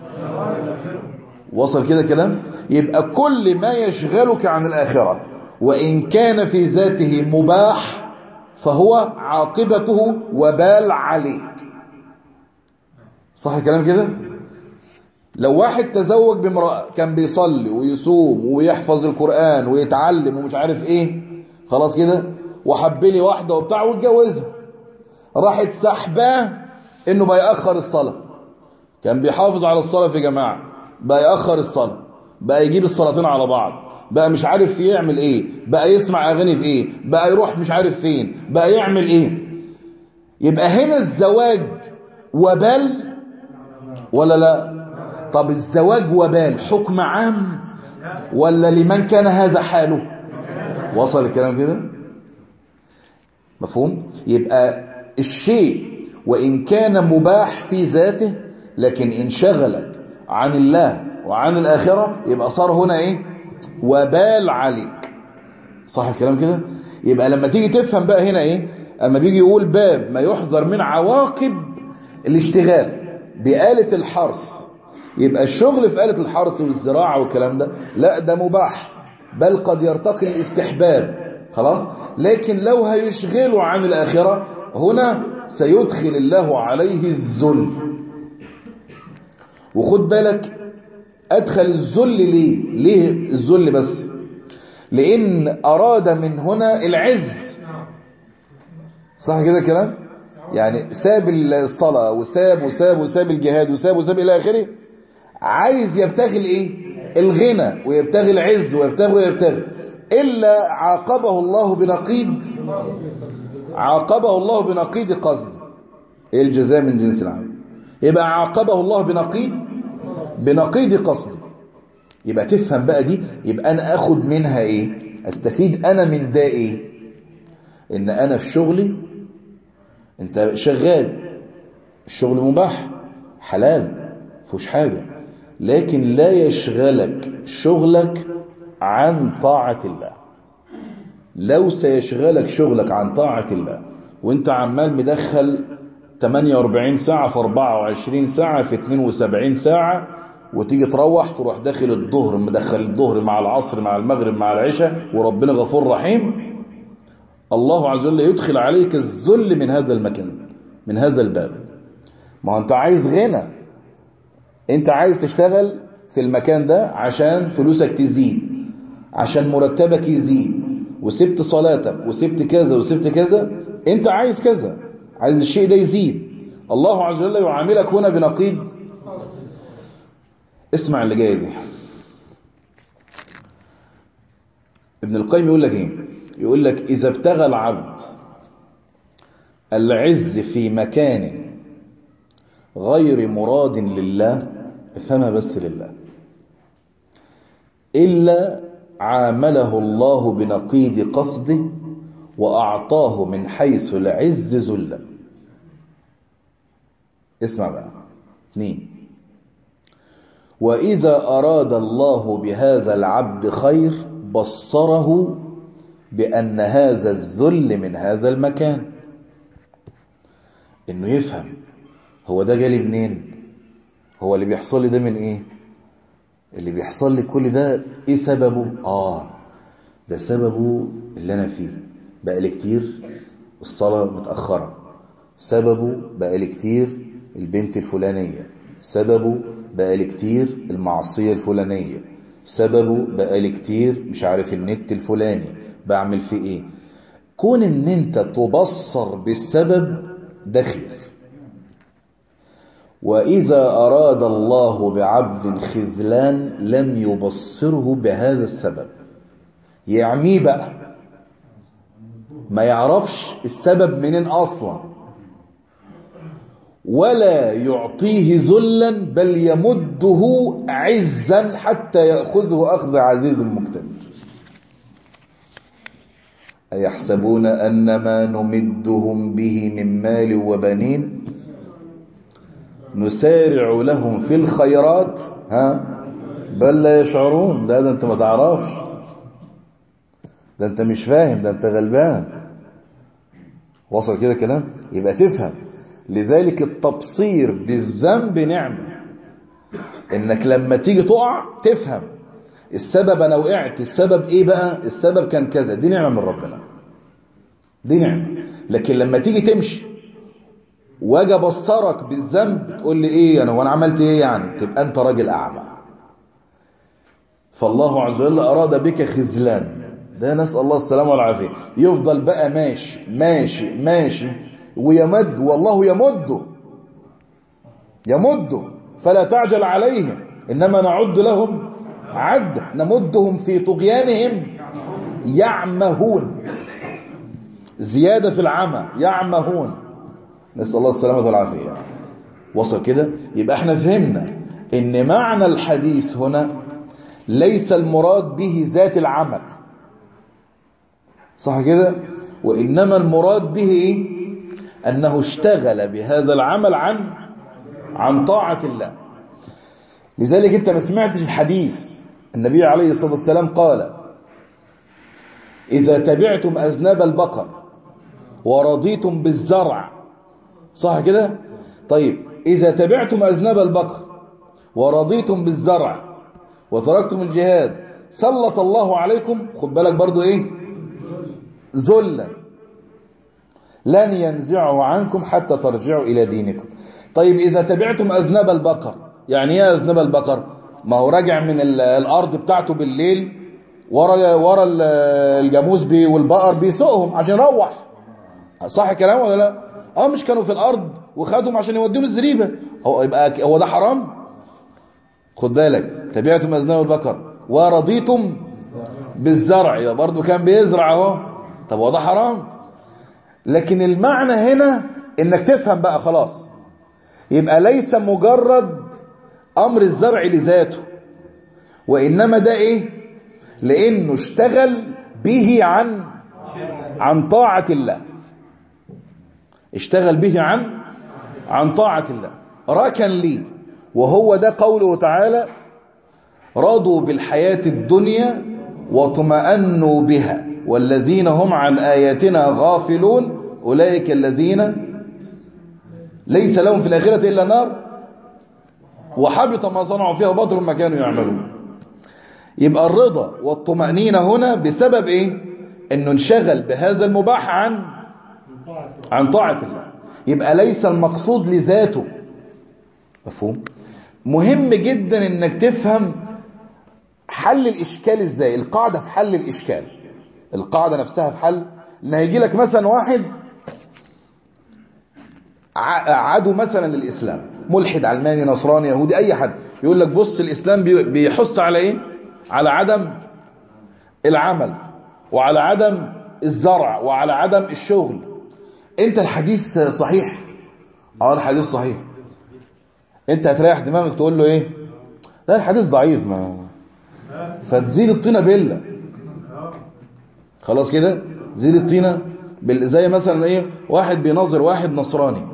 وصل كده كلام يبقى كل ما يشغلك عن الاخره وان كان في ذاته مباح فهو عاقبته وبال عليك صح الكلام كده لو واحد تزوج بامرأة كان بيصلي ويصوم ويحفظ القرآن ويتعلم ومش عارف ايه خلاص كده وحبني واحدة وبتاع واتجوزها راحت سحباه انه بقى يأخر الصلاة كان بيحافظ على الصلاة في جماعة بقى يأخر الصلاة بقى يجيب الصلاتين على بعض بقى مش عارف يعمل ايه بقى يسمع اغاني في ايه بقى يروح مش عارف فين بقى يعمل ايه يبقى هنا الزواج وبال ولا لا طب الزواج وبال حكم عام ولا لمن كان هذا حاله وصل الكلام كده مفهوم يبقى الشيء وإن كان مباح في ذاته لكن إن شغلك عن الله وعن الآخرة يبقى صار هنا إيه وبال عليك صح الكلام كده يبقى لما تيجي تفهم بقى هنا إيه أما بيجي يقول باب ما يحذر من عواقب الاشتغال بآلة الحرث يبقى الشغل في آلة الحرث والزراعة والكلام ده لا ده مباح بل قد يرتقي الاستحباب خلاص لكن لو هيشغله عن الآخرة هنا سيدخل الله عليه الذل وخد بالك أدخل الذل ليه ليه الذل بس لأن أراد من هنا العز صح كده كلام يعني ساب الصلاة وساب وساب وساب الجهاد وساب وساب إلى آخره عايز يبتغي الايه الغنى ويبتغي العز ويبتغي ويبتغي إلا عاقبه الله بنقيض عاقبه الله بنقيض قصد ايه الجزاء من جنس العمل يبقى عاقبه الله بنقيض بنقيض قصد يبقى تفهم بقى دي يبقى انا اخد منها ايه استفيد انا من ده ايه ان انا في شغلي انت شغال الشغل مباح حلال فيهوش حاجه لكن لا يشغلك شغلك عن طاعة الله لو سيشغلك شغلك عن طاعة الله وانت عمال مدخل 48 ساعة في 24 ساعة في 72 ساعة وتيجي تروح تروح داخل الظهر مدخل الظهر مع العصر مع المغرب مع العشاء وربنا غفور رحيم الله عز وجل يدخل عليك الذل من هذا المكان من هذا الباب ما انت عايز غنى انت عايز تشتغل في المكان ده عشان فلوسك تزيد عشان مرتبك يزيد وسبت صلاتك وسبت كذا وسبت كذا انت عايز كذا عايز الشيء ده يزيد الله عز وجل يعاملك هنا بنقيض اسمع اللي جاي دي ابن القيم يقول لك ايه يقول لك اذا ابتغى العبد العز في مكان غير مراد لله افهمها بس لله إلا عامله الله بنقيض قصده وأعطاه من حيث العز ذلا اسمع بقى اثنين وإذا أراد الله بهذا العبد خير بصره بأن هذا الذل من هذا المكان إنه يفهم هو ده جالي منين هو اللي بيحصل لي ده من إيه اللي بيحصل لي كل ده إيه سببه آه ده سببه اللي أنا فيه بقالي كتير الصلاة متأخرة سببه بقالي كتير البنت الفلانية سببه بقالي كتير المعصية الفلانية سببه بقالي كتير مش عارف النت الفلاني بعمل فيه ايه كون ان انت تبصر بالسبب ده خير وإذا أراد الله بعبد خذلان لم يبصره بهذا السبب يعميه بقى ما يعرفش السبب منين أصلا ولا يعطيه ذلا بل يمده عزا حتى يأخذه أخذ عزيز مقتدر أيحسبون أن ما نمدهم به من مال وبنين نسارع لهم في الخيرات ها بل لا يشعرون لا ده انت ما تعرفش ده انت مش فاهم ده انت غلبان وصل كده كلام يبقى تفهم لذلك التبصير بالذنب نعمة انك لما تيجي تقع تفهم السبب انا وقعت السبب ايه بقى السبب كان كذا دي نعمة من ربنا دي نعمة لكن لما تيجي تمشي واجي ابصرك بالذنب تقول لي ايه انا وانا عملت ايه يعني تبقى انت راجل اعمى فالله عز وجل اراد بك خذلان ده نسال الله السلامه والعافيه يفضل بقى ماشي ماشي ماشي ويمد والله يمد يمد فلا تعجل عليهم انما نعد لهم عد نمدهم في طغيانهم يعمهون زياده في العمى يعمهون نسأل الله السلامة والعافية وصل كده يبقى احنا فهمنا ان معنى الحديث هنا ليس المراد به ذات العمل صح كده وإنما المراد به إيه؟ أنه اشتغل بهذا العمل عن عن طاعة الله لذلك انت ما سمعتش الحديث النبي عليه الصلاة والسلام قال إذا تبعتم أذناب البقر ورضيتم بالزرع صح كده طيب إذا تبعتم أذناب البقر ورضيتم بالزرع وتركتم الجهاد سلط الله عليكم خد بالك برضو إيه ذلا لن ينزعه عنكم حتى ترجعوا إلى دينكم طيب إذا تبعتم أذنب البقر يعني ايه أذنب البقر ما هو راجع من الأرض بتاعته بالليل ورا ورا الجاموس بي والبقر بيسوقهم عشان يروح صح الكلام ولا لا اه مش كانوا في الارض وخدهم عشان يوديهم الزريبه هو يبقى هو ده حرام خد بالك تبعتم اذناب البقر ورضيتم بالزرع يبقى برضه كان بيزرع اهو طب هو ده حرام لكن المعنى هنا انك تفهم بقى خلاص يبقى ليس مجرد امر الزرع لذاته وانما ده ايه لانه اشتغل به عن عن طاعة الله اشتغل به عن عن طاعة الله ركن لي وهو ده قوله تعالى رضوا بالحياة الدنيا واطمأنوا بها والذين هم عن آياتنا غافلون أولئك الذين ليس لهم في الآخرة إلا نار وحبط ما صنعوا فيها وبطل ما كانوا يعملون يبقى الرضا والطمأنينة هنا بسبب ايه انه انشغل بهذا المباح عن عن طاعة الله يبقى ليس المقصود لذاته مفهوم مهم جدا انك تفهم حل الاشكال ازاي القاعدة في حل الاشكال القاعدة نفسها في حل ان هيجي لك مثلا واحد عدو مثلا للاسلام ملحد علماني نصراني يهودي اي حد يقول لك بص الاسلام بيحث على ايه على عدم العمل وعلى عدم الزرع وعلى عدم الشغل انت الحديث صحيح اه الحديث صحيح انت هتريح دماغك تقول له ايه لا الحديث ضعيف ما فتزيد الطينه بله خلاص كده زيد الطينه بال... زي مثلا ايه واحد بيناظر واحد نصراني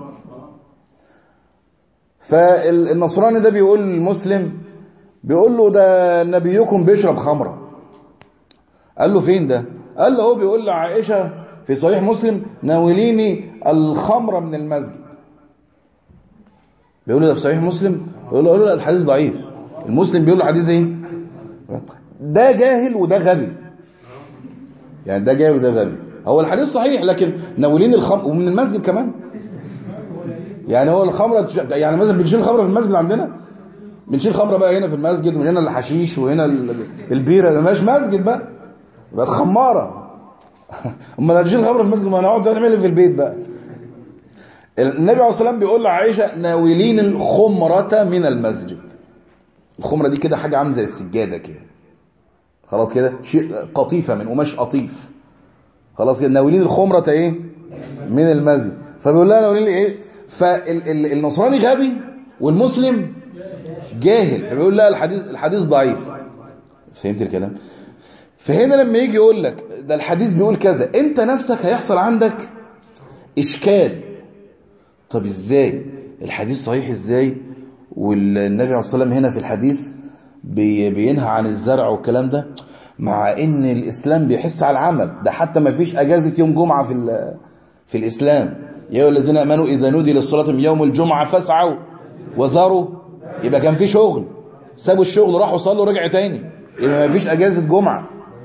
فالنصراني ده بيقول للمسلم بيقول له ده نبيكم بيشرب خمرة قال له فين ده قال له هو بيقول لعائشة في صحيح مسلم ناوليني الخمرة من المسجد بيقول له ده في صحيح مسلم يقول له لا الحديث ضعيف المسلم بيقول له حديث ايه ده جاهل وده غبي يعني ده جاهل وده غبي هو الحديث صحيح لكن ناوليني الخمر ومن المسجد كمان يعني هو الخمرة يعني مثلا بنشيل الخمرة في المسجد عندنا بنشيل خمره بقى هنا في المسجد وهنا الحشيش وهنا البيره ده مش مسجد بقى بقت خماره امال هنشيل خمره في المسجد ما نقعد نعمل في البيت بقى النبي عليه الصلاه والسلام بيقول لعائشه ناولين الخمره من المسجد الخمره دي كده حاجه عامله زي السجاده كده خلاص كده شيء قطيفه من قماش قطيف خلاص كده ناولين الخمره ايه من المسجد فبيقول لها ناولين ايه فالنصراني غبي والمسلم جاهل فبيقول لا الحديث الحديث ضعيف فهمت الكلام فهنا لما يجي يقول لك ده الحديث بيقول كذا انت نفسك هيحصل عندك اشكال طب ازاي الحديث صحيح ازاي والنبي عليه الصلاه والسلام هنا في الحديث بينهى عن الزرع والكلام ده مع ان الاسلام بيحس على العمل ده حتى ما فيش اجازه يوم جمعه في في الاسلام يا ايها الذين امنوا اذا نودي للصلاه من يوم الجمعه فاسعوا وذروا يبقى كان في شغل سابوا الشغل راحوا صلوا رجع تاني يبقى ما فيش اجازه جمعه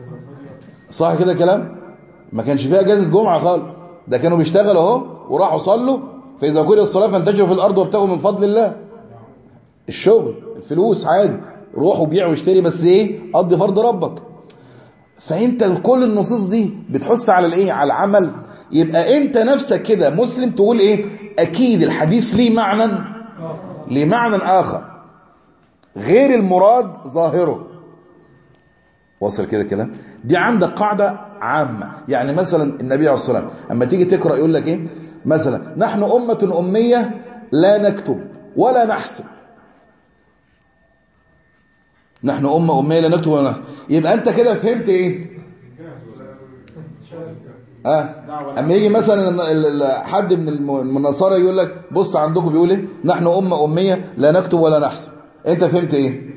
صح كده كلام ما كانش فيه اجازه جمعه خالص ده كانوا بيشتغلوا اهو وراحوا صلوا فاذا قيل الصلاه فانتشروا في الارض وابتغوا من فضل الله الشغل الفلوس عادي روح وبيع واشتري بس ايه قضي فرض ربك فانت كل النصوص دي بتحث على الايه على العمل يبقى انت نفسك كده مسلم تقول ايه اكيد الحديث ليه معنى ليه معنى اخر غير المراد ظاهره وصل كده كلام دي عندك قاعدة عامة يعني مثلا النبي عليه الصلاة والسلام اما تيجي تقرأ يقول لك ايه مثلا نحن أمة أمية لا نكتب ولا نحسب نحن أمة أمية لا نكتب ولا نحسب يبقى أنت كده فهمت إيه اه اما يجي مثلا حد من النصارى يقول لك بص عندكم بيقول ايه نحن أمة أمية لا نكتب ولا نحسب انت فهمت ايه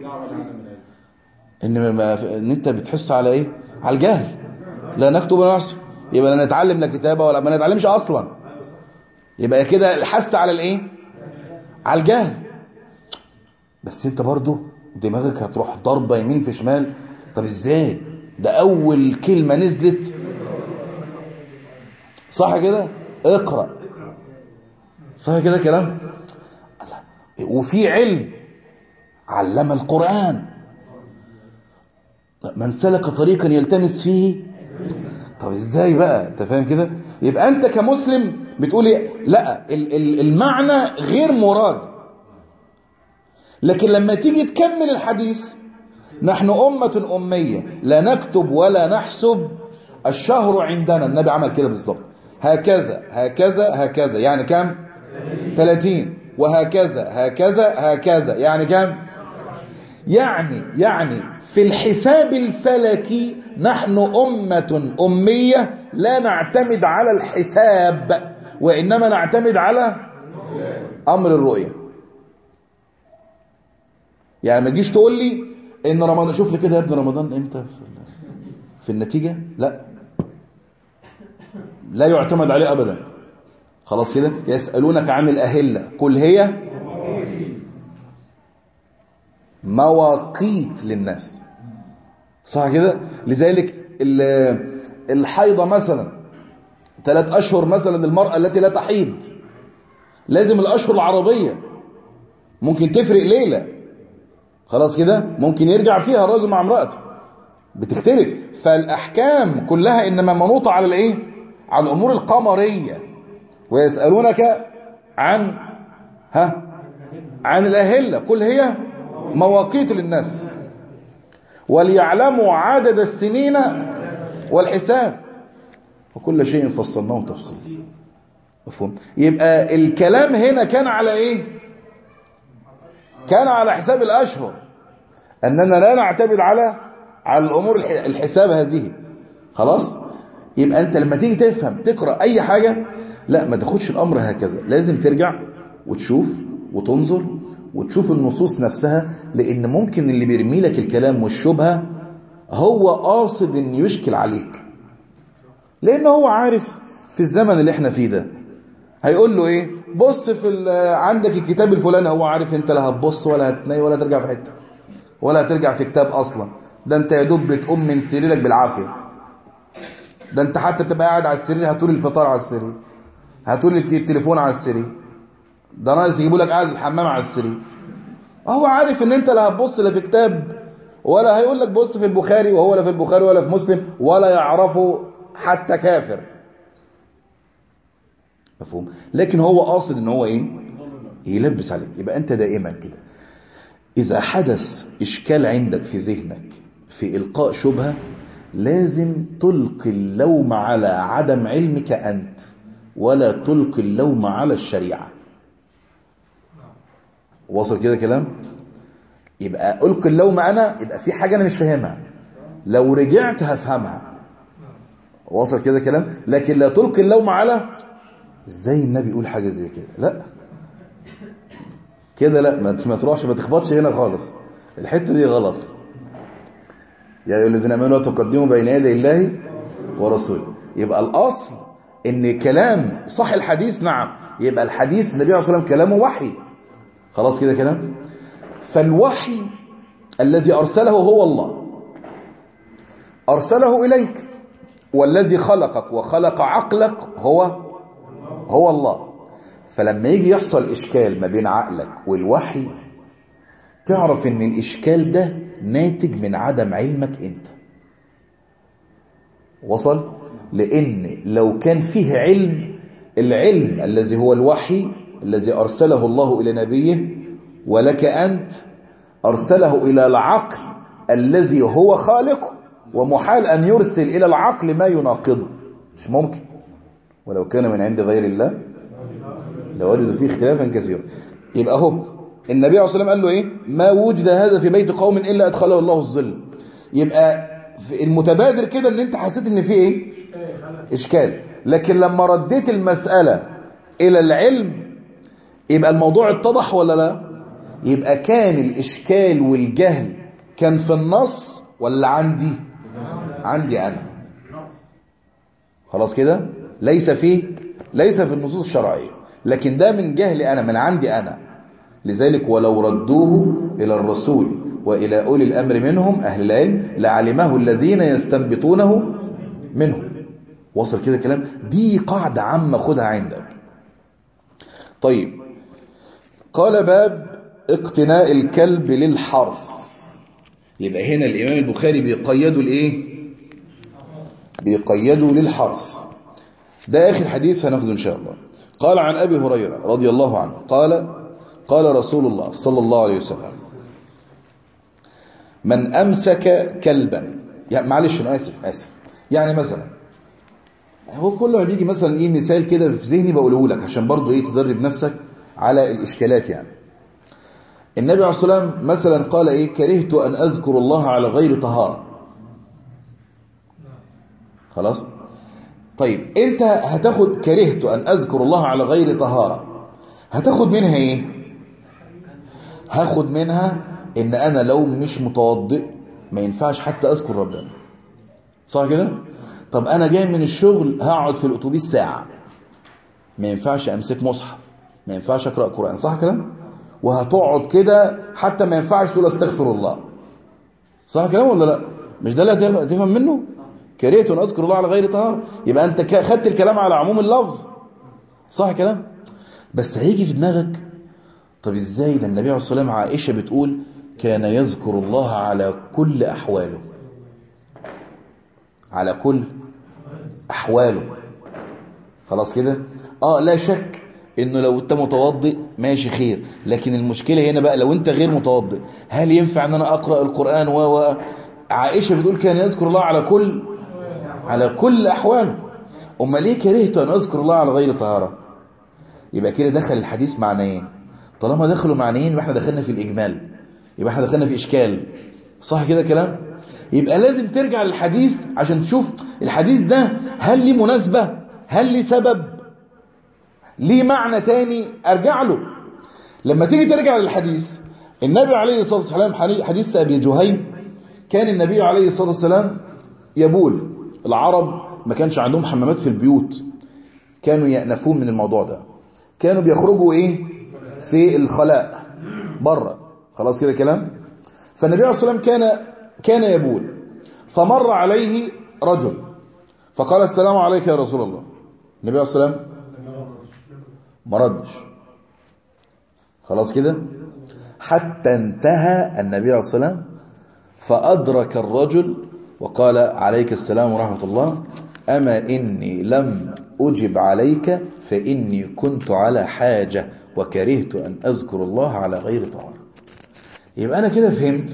ان ما ان انت بتحس على ايه على الجهل لا نكتب ولا نحسب يبقى لا نتعلم لا كتابه ولا ما نتعلمش اصلا يبقى كده الحس على الايه على الجهل بس انت برضو دماغك هتروح ضربه يمين في شمال طب ازاي ده اول كلمه نزلت صح كده اقرأ صح كده كلام وفي علم علم القرآن من سلك طريقا يلتمس فيه طب ازاي بقى انت فاهم كده يبقى انت كمسلم بتقول ايه لا ال- ال- المعنى غير مراد لكن لما تيجي تكمل الحديث نحن أمة أمية لا نكتب ولا نحسب الشهر عندنا النبي عمل كده بالظبط هكذا هكذا هكذا يعني كم 30 وهكذا هكذا هكذا يعني كم يعني يعني في الحساب الفلكي نحن أمة أمية لا نعتمد على الحساب وإنما نعتمد على أمر الرؤية يعني ما تجيش تقول لي ان رمضان شوف لي كده يا ابن رمضان امتى في, في النتيجة لا لا يعتمد عليه ابدا خلاص كده يسألونك عن الأهلة قل هي مواقيت للناس صح كده لذلك ال- الحيضة مثلا ثلاث أشهر مثلا المرأة التي لا تحيض لازم الأشهر العربية ممكن تفرق ليلة خلاص كده ممكن يرجع فيها الرجل مع امرأته بتختلف فالأحكام كلها إنما منوطة على الإيه على الأمور القمرية ويسألونك عن ها عن الأهلة قل هي مواقيت للناس وليعلموا عدد السنين والحساب وكل شيء فصلناه تفصيل مفهوم يبقى الكلام هنا كان على ايه كان على حساب الاشهر اننا لا نعتمد على على الامور الح- الحساب هذه خلاص يبقى انت لما تيجي تفهم تقرا اي حاجه لا ما تاخدش الامر هكذا لازم ترجع وتشوف وتنظر وتشوف النصوص نفسها لان ممكن اللي بيرمي لك الكلام والشبهه هو قاصد ان يشكل عليك لان هو عارف في الزمن اللي احنا فيه ده هيقول له ايه بص في ال- عندك الكتاب الفلاني هو عارف انت لا هتبص ولا هتني ولا ترجع في حته ولا هترجع في كتاب اصلا ده انت يا دوب بتقوم من سريرك بالعافيه ده انت حتى بتبقى قاعد على السرير هتقول الفطار على السرير هتقول التليفون على السرير ده ناقص يجيبوا لك قاعد الحمام على السرير هو عارف ان انت لا هتبص لا في كتاب ولا هيقول لك بص في البخاري وهو لا في البخاري ولا في مسلم ولا يعرفه حتى كافر مفهوم لكن هو قاصد ان هو ايه يلبس عليك يبقى انت دائما كده اذا حدث اشكال عندك في ذهنك في القاء شبهه لازم تلقي اللوم على عدم علمك انت ولا تلقي اللوم على الشريعه وصل كده كلام يبقى القي اللوم انا يبقى في حاجه انا مش فاهمها لو رجعت هفهمها وصل كده كلام لكن لا تلقي اللوم على ازاي النبي يقول حاجه زي كده لا كده لا ما ما تروحش ما تخبطش هنا خالص الحته دي غلط يا ايها الذين امنوا تقدموا بين يدي الله ورسوله يبقى الاصل ان كلام صح الحديث نعم يبقى الحديث النبي عليه الصلاه والسلام كلامه وحي خلاص كده كلام فالوحي الذي ارسله هو الله ارسله اليك والذي خلقك وخلق عقلك هو هو الله فلما يجي يحصل إشكال ما بين عقلك والوحي تعرف ان الإشكال ده ناتج من عدم علمك انت وصل لأن لو كان فيه علم العلم الذي هو الوحي الذي أرسله الله إلى نبيه ولك أنت أرسله إلى العقل الذي هو خالقه ومحال أن يرسل إلى العقل ما يناقضه مش ممكن ولو كان من عند غير الله لوجدوا فيه اختلافا كثيرا يبقى هو النبي عليه الصلاه والسلام قال له ايه ما وجد هذا في بيت قوم الا ادخله الله الظل يبقى في المتبادر كده ان انت حسيت ان في ايه اشكال لكن لما رديت المساله الى العلم يبقى الموضوع اتضح ولا لا يبقى كان الاشكال والجهل كان في النص ولا عندي عندي انا خلاص كده ليس في ليس في النصوص الشرعيه لكن ده من جهلي انا من عندي انا لذلك ولو ردوه الى الرسول والى اولي الامر منهم اهل العلم لعلمه الذين يستنبطونه منهم وصل كده كلام دي قاعدة عامة خدها عندك طيب قال باب اقتناء الكلب للحرث يبقى هنا الإمام البخاري بيقيده لإيه بيقيده للحرث ده آخر حديث هناخده إن شاء الله قال عن أبي هريرة رضي الله عنه قال قال رسول الله صلى الله عليه وسلم من أمسك كلبا يعني معلش أنا آسف آسف يعني مثلا هو كل ما بيجي مثلا إيه مثال كده في ذهني بقوله لك عشان برضو إيه تدرب نفسك على الإشكالات يعني النبي عليه الصلاة والسلام مثلا قال إيه كرهت أن أذكر الله على غير طهارة خلاص طيب أنت هتاخد كرهت أن أذكر الله على غير طهارة هتاخد منها إيه هاخد منها ان انا لو مش متوضئ ما ينفعش حتى اذكر ربنا صح كده طب انا جاي من الشغل هقعد في الاتوبيس ساعه ما ينفعش امسك مصحف ما ينفعش اقرا قران صح كلام وهتقعد كده حتى ما ينفعش تقول استغفر الله صح كلام ولا لا مش ده اللي هتفهم منه كرهت ان اذكر الله على غير طهاره يبقى انت خدت الكلام على عموم اللفظ صح كلام بس هيجي في دماغك طب ازاي ده النبي عليه الصلاه والسلام عائشه بتقول كان يذكر الله على كل احواله على كل احواله خلاص كده اه لا شك انه لو انت متوضئ ماشي خير لكن المشكله هنا بقى لو انت غير متوضئ هل ينفع ان انا اقرا القران و و عائشه بتقول كان يذكر الله على كل على كل احواله امال ليه كرهت ان اذكر الله على غير طهاره يبقى كده دخل الحديث معنيين طالما دخلوا معنيين يبقى احنا دخلنا في الاجمال يبقى احنا دخلنا في اشكال صح كده كلام يبقى لازم ترجع للحديث عشان تشوف الحديث ده هل ليه مناسبة هل ليه سبب ليه معنى تاني ارجع له لما تيجي ترجع للحديث النبي عليه الصلاة والسلام حديث أبي جهيم كان النبي عليه الصلاة والسلام يبول العرب ما كانش عندهم حمامات في البيوت كانوا يأنفون من الموضوع ده كانوا بيخرجوا ايه في الخلاء بره خلاص كده كلام فالنبي عليه الصلاة والسلام كان كان يبول فمر عليه رجل فقال السلام عليك يا رسول الله النبي عليه الصلاة والسلام ما ردش خلاص كده حتى انتهى النبي عليه الصلاة والسلام فأدرك الرجل وقال عليك السلام ورحمة الله أما إني لم أجب عليك فإني كنت على حاجة وكرهت أن أذكر الله على غير طهارة يبقى أنا كده فهمت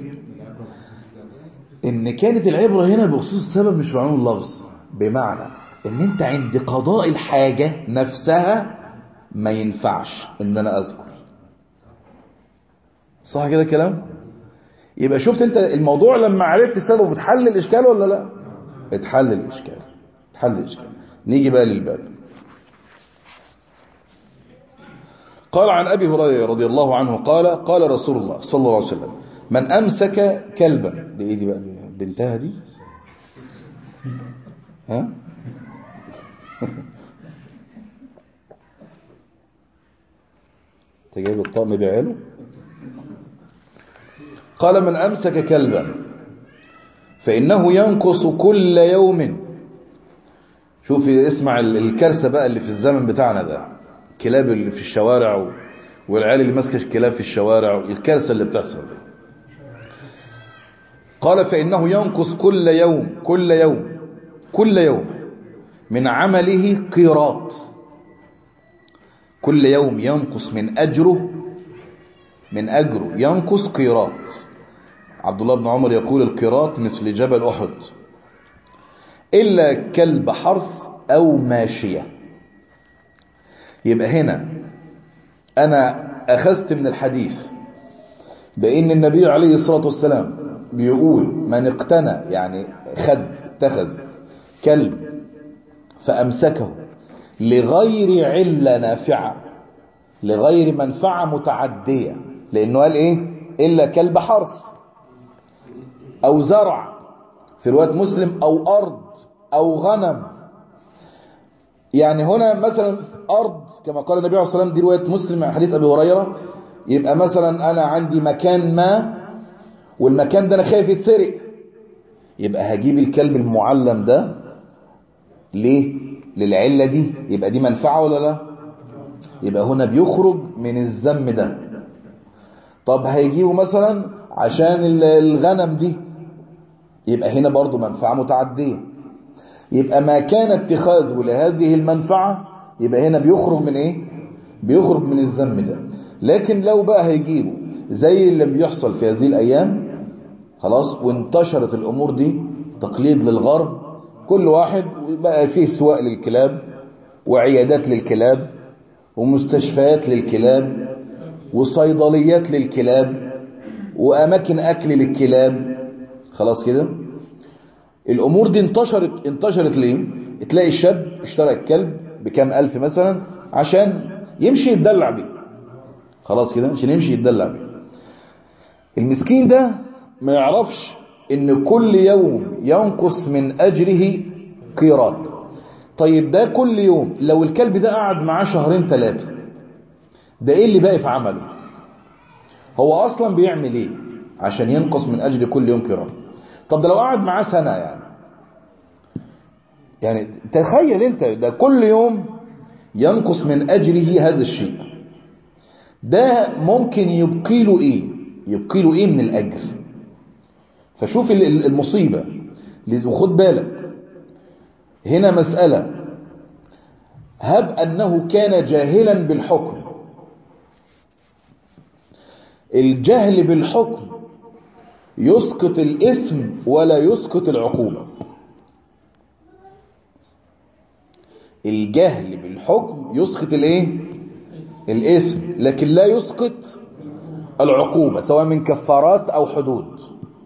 إن كانت العبرة هنا بخصوص السبب مش بعموم اللفظ بمعنى إن أنت عند قضاء الحاجة نفسها ما ينفعش إن أنا أذكر صح كده كلام يبقى شفت أنت الموضوع لما عرفت السبب بتحل الإشكال ولا لا اتحل الإشكال اتحل الإشكال نيجي بقى للباب قال عن أبي هريرة رضي الله عنه قال قال رسول الله صلى الله عليه وسلم من أمسك كلبا دي إيه دي بقى بنتها دي ها انت جايب الطقم بعياله قال من أمسك كلبا فإنه ينقص كل يوم شوف اسمع الكارثة بقى اللي في الزمن بتاعنا ده الكلاب اللي في الشوارع والعيال اللي ماسكه الكلاب في الشوارع الكارثة اللي بتحصل دي قال فإنه ينقص كل يوم كل يوم كل يوم من عمله قيراط كل يوم ينقص من أجره من أجره ينقص قيراط عبد الله بن عمر يقول القيراط مثل جبل أحد إلا كلب حرث أو ماشية يبقى هنا أنا أخذت من الحديث بأن النبي عليه الصلاة والسلام بيقول من اقتنى يعني خد اتخذ كلب فأمسكه لغير علة نافعة لغير منفعة متعدية لأنه قال إيه إلا كلب حرث أو زرع في رواية مسلم أو أرض أو غنم يعني هنا مثلا أرض كما قال النبي عليه الصلاة والسلام دي رواية مسلم حديث أبي هريرة يبقى مثلا أنا عندي مكان ما والمكان ده أنا خايف يتسرق يبقى هجيب الكلب المعلم ده ليه للعلة دي يبقى دي منفعة ولا لا يبقى هنا بيخرج من الذم ده طب هيجيبوا مثلا عشان الغنم دي يبقى هنا برضو منفعة متعدية يبقى ما كان اتخاذه لهذه المنفعة يبقى هنا بيخرج من ايه بيخرج من الذم ده لكن لو بقى هيجيبوا زي اللي بيحصل في هذه الايام خلاص وانتشرت الامور دي تقليد للغرب كل واحد بقى فيه سواق للكلاب وعيادات للكلاب ومستشفيات للكلاب وصيدليات للكلاب واماكن اكل للكلاب خلاص كده الامور دي انتشرت انتشرت ليه تلاقي الشاب اشترى الكلب بكام الف مثلا عشان يمشي يتدلع بيه خلاص كده عشان يمشي يتدلع بيه المسكين ده ما يعرفش ان كل يوم ينقص من اجره قيراط طيب ده كل يوم لو الكلب ده قعد معاه شهرين ثلاثة ده ايه اللي باقي في عمله هو اصلا بيعمل ايه عشان ينقص من اجر كل يوم قيراط طب ده لو قعد معاه سنة يعني يعني تخيل انت ده كل يوم ينقص من اجره هذا الشيء ده ممكن يبقي له ايه يبقي له ايه من الاجر فشوف المصيبة وخد بالك هنا مسألة هب أنه كان جاهلا بالحكم الجهل بالحكم يسقط الاسم ولا يسقط العقوبة الجهل بالحكم يسقط الايه الاسم لكن لا يسقط العقوبة سواء من كفارات أو حدود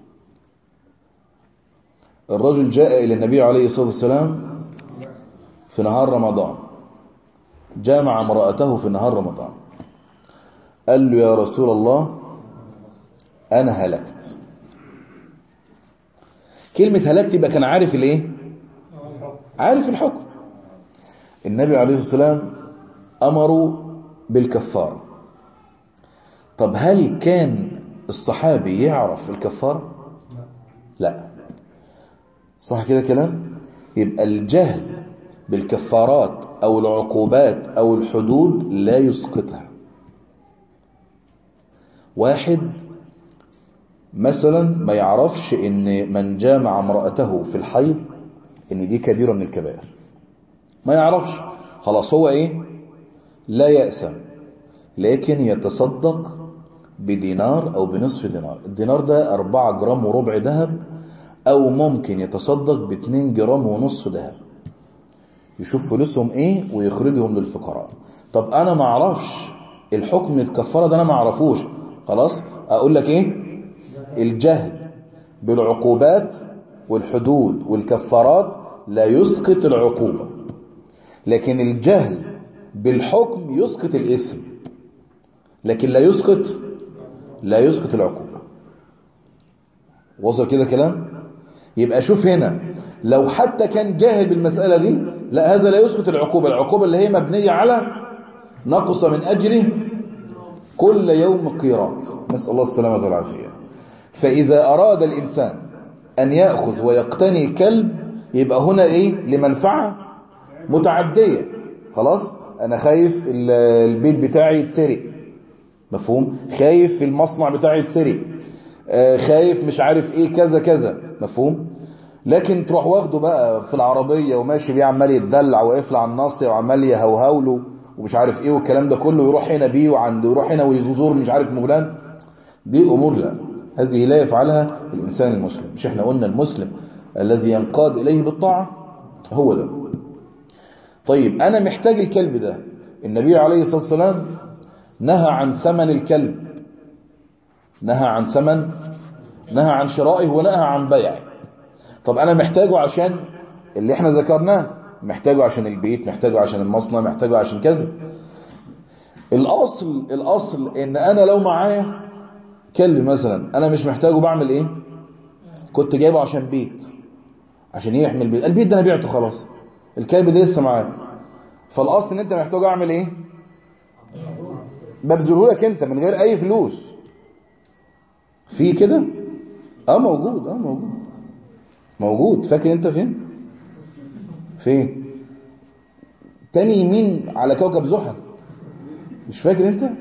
الرجل جاء إلى النبي عليه الصلاة والسلام في نهار رمضان جامع امرأته في نهار رمضان قال له يا رسول الله أنا هلكت كلمة هلكت يبقى كان عارف الايه عارف الحكم النبي عليه الصلاة والسلام أمروا بالكفارة طب هل كان الصحابي يعرف الكفارة لا صح كده كلام يبقى الجهل بالكفارات أو العقوبات أو الحدود لا يسقطها واحد مثلا ما يعرفش ان من جامع امرأته في الحيض ان دي كبيرة من الكبائر ما يعرفش خلاص هو ايه لا يأسم لكن يتصدق بدينار او بنصف دينار الدينار ده أربعة جرام وربع ذهب او ممكن يتصدق باتنين جرام ونص ذهب يشوف فلوسهم ايه ويخرجهم للفقراء طب انا ما اعرفش الحكم الكفاره ده انا ما اعرفوش خلاص اقول لك ايه الجهل بالعقوبات والحدود والكفارات لا يسقط العقوبة لكن الجهل بالحكم يسقط الاسم لكن لا يسقط لا يسقط العقوبة وصل كده كلام يبقى شوف هنا لو حتى كان جاهل بالمسألة دي لا هذا لا يسقط العقوبة العقوبة اللي هي مبنية على نقص من أجره كل يوم قيراط نسأل الله السلامة والعافية فإذا أراد الإنسان أن يأخذ ويقتني كلب يبقى هنا إيه لمنفعة متعدية خلاص أنا خايف البيت بتاعي يتسرق مفهوم خايف المصنع بتاعي يتسرق خايف مش عارف إيه كذا كذا مفهوم لكن تروح واخده بقى في العربية وماشي بيه عمال يتدلع واقف على الناصية وعمال يهوهو له ومش عارف ايه والكلام ده كله يروح هنا بيه وعند يروح هنا ويزور مش عارف مجلان دي امور لا هذه لا يفعلها الانسان المسلم مش احنا قلنا المسلم الذي ينقاد اليه بالطاعه هو ده طيب انا محتاج الكلب ده النبي عليه الصلاه والسلام نهى عن ثمن الكلب نهى عن ثمن نهى عن شرائه ونهى عن بيعه طب انا محتاجه عشان اللي احنا ذكرناه محتاجه عشان البيت محتاجه عشان المصنع محتاجه عشان كذا الاصل الاصل ان انا لو معايا كلب مثلا انا مش محتاجه بعمل ايه كنت جايبه عشان بيت عشان يحمي البيت البيت ده انا بعته خلاص الكلب ده لسه معايا فالاصل ان انت محتاج اعمل ايه ببذله لك انت من غير اي فلوس في كده اه موجود اه موجود موجود فاكر انت فين فين تاني يمين على كوكب زحل مش فاكر انت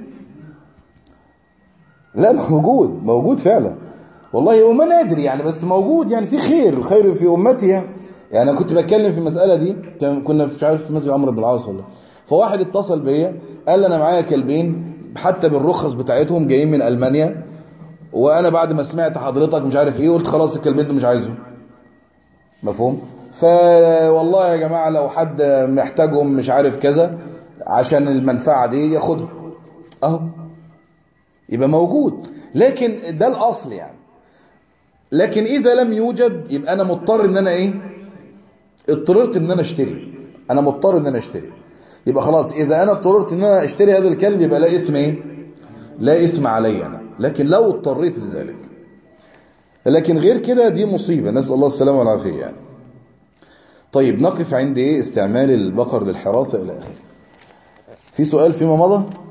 لا موجود موجود فعلا والله هو ما نادر يعني بس موجود يعني في خير الخير في امتي يعني, يعني انا كنت بتكلم في المساله دي كان كنا مش عارف في مسجد عمرو بن العاص ولا فواحد اتصل بيا قال لي انا معايا كلبين حتى بالرخص بتاعتهم جايين من المانيا وانا بعد ما سمعت حضرتك مش عارف ايه قلت خلاص الكلبين دول مش عايزهم مفهوم فوالله يا جماعه لو حد محتاجهم مش عارف كذا عشان المنفعه دي ياخدهم اهو يبقى موجود لكن ده الاصل يعني لكن اذا لم يوجد يبقى انا مضطر ان انا ايه اضطررت ان انا اشتري انا مضطر ان انا اشتري يبقى خلاص اذا انا اضطررت ان انا اشتري هذا الكلب يبقى لا اسم ايه لا اسم علي انا لكن لو اضطريت لذلك لكن غير كده دي مصيبة نسأل الله السلامة والعافية يعني طيب نقف عند ايه استعمال البقر للحراسة الى اخره في سؤال فيما مضى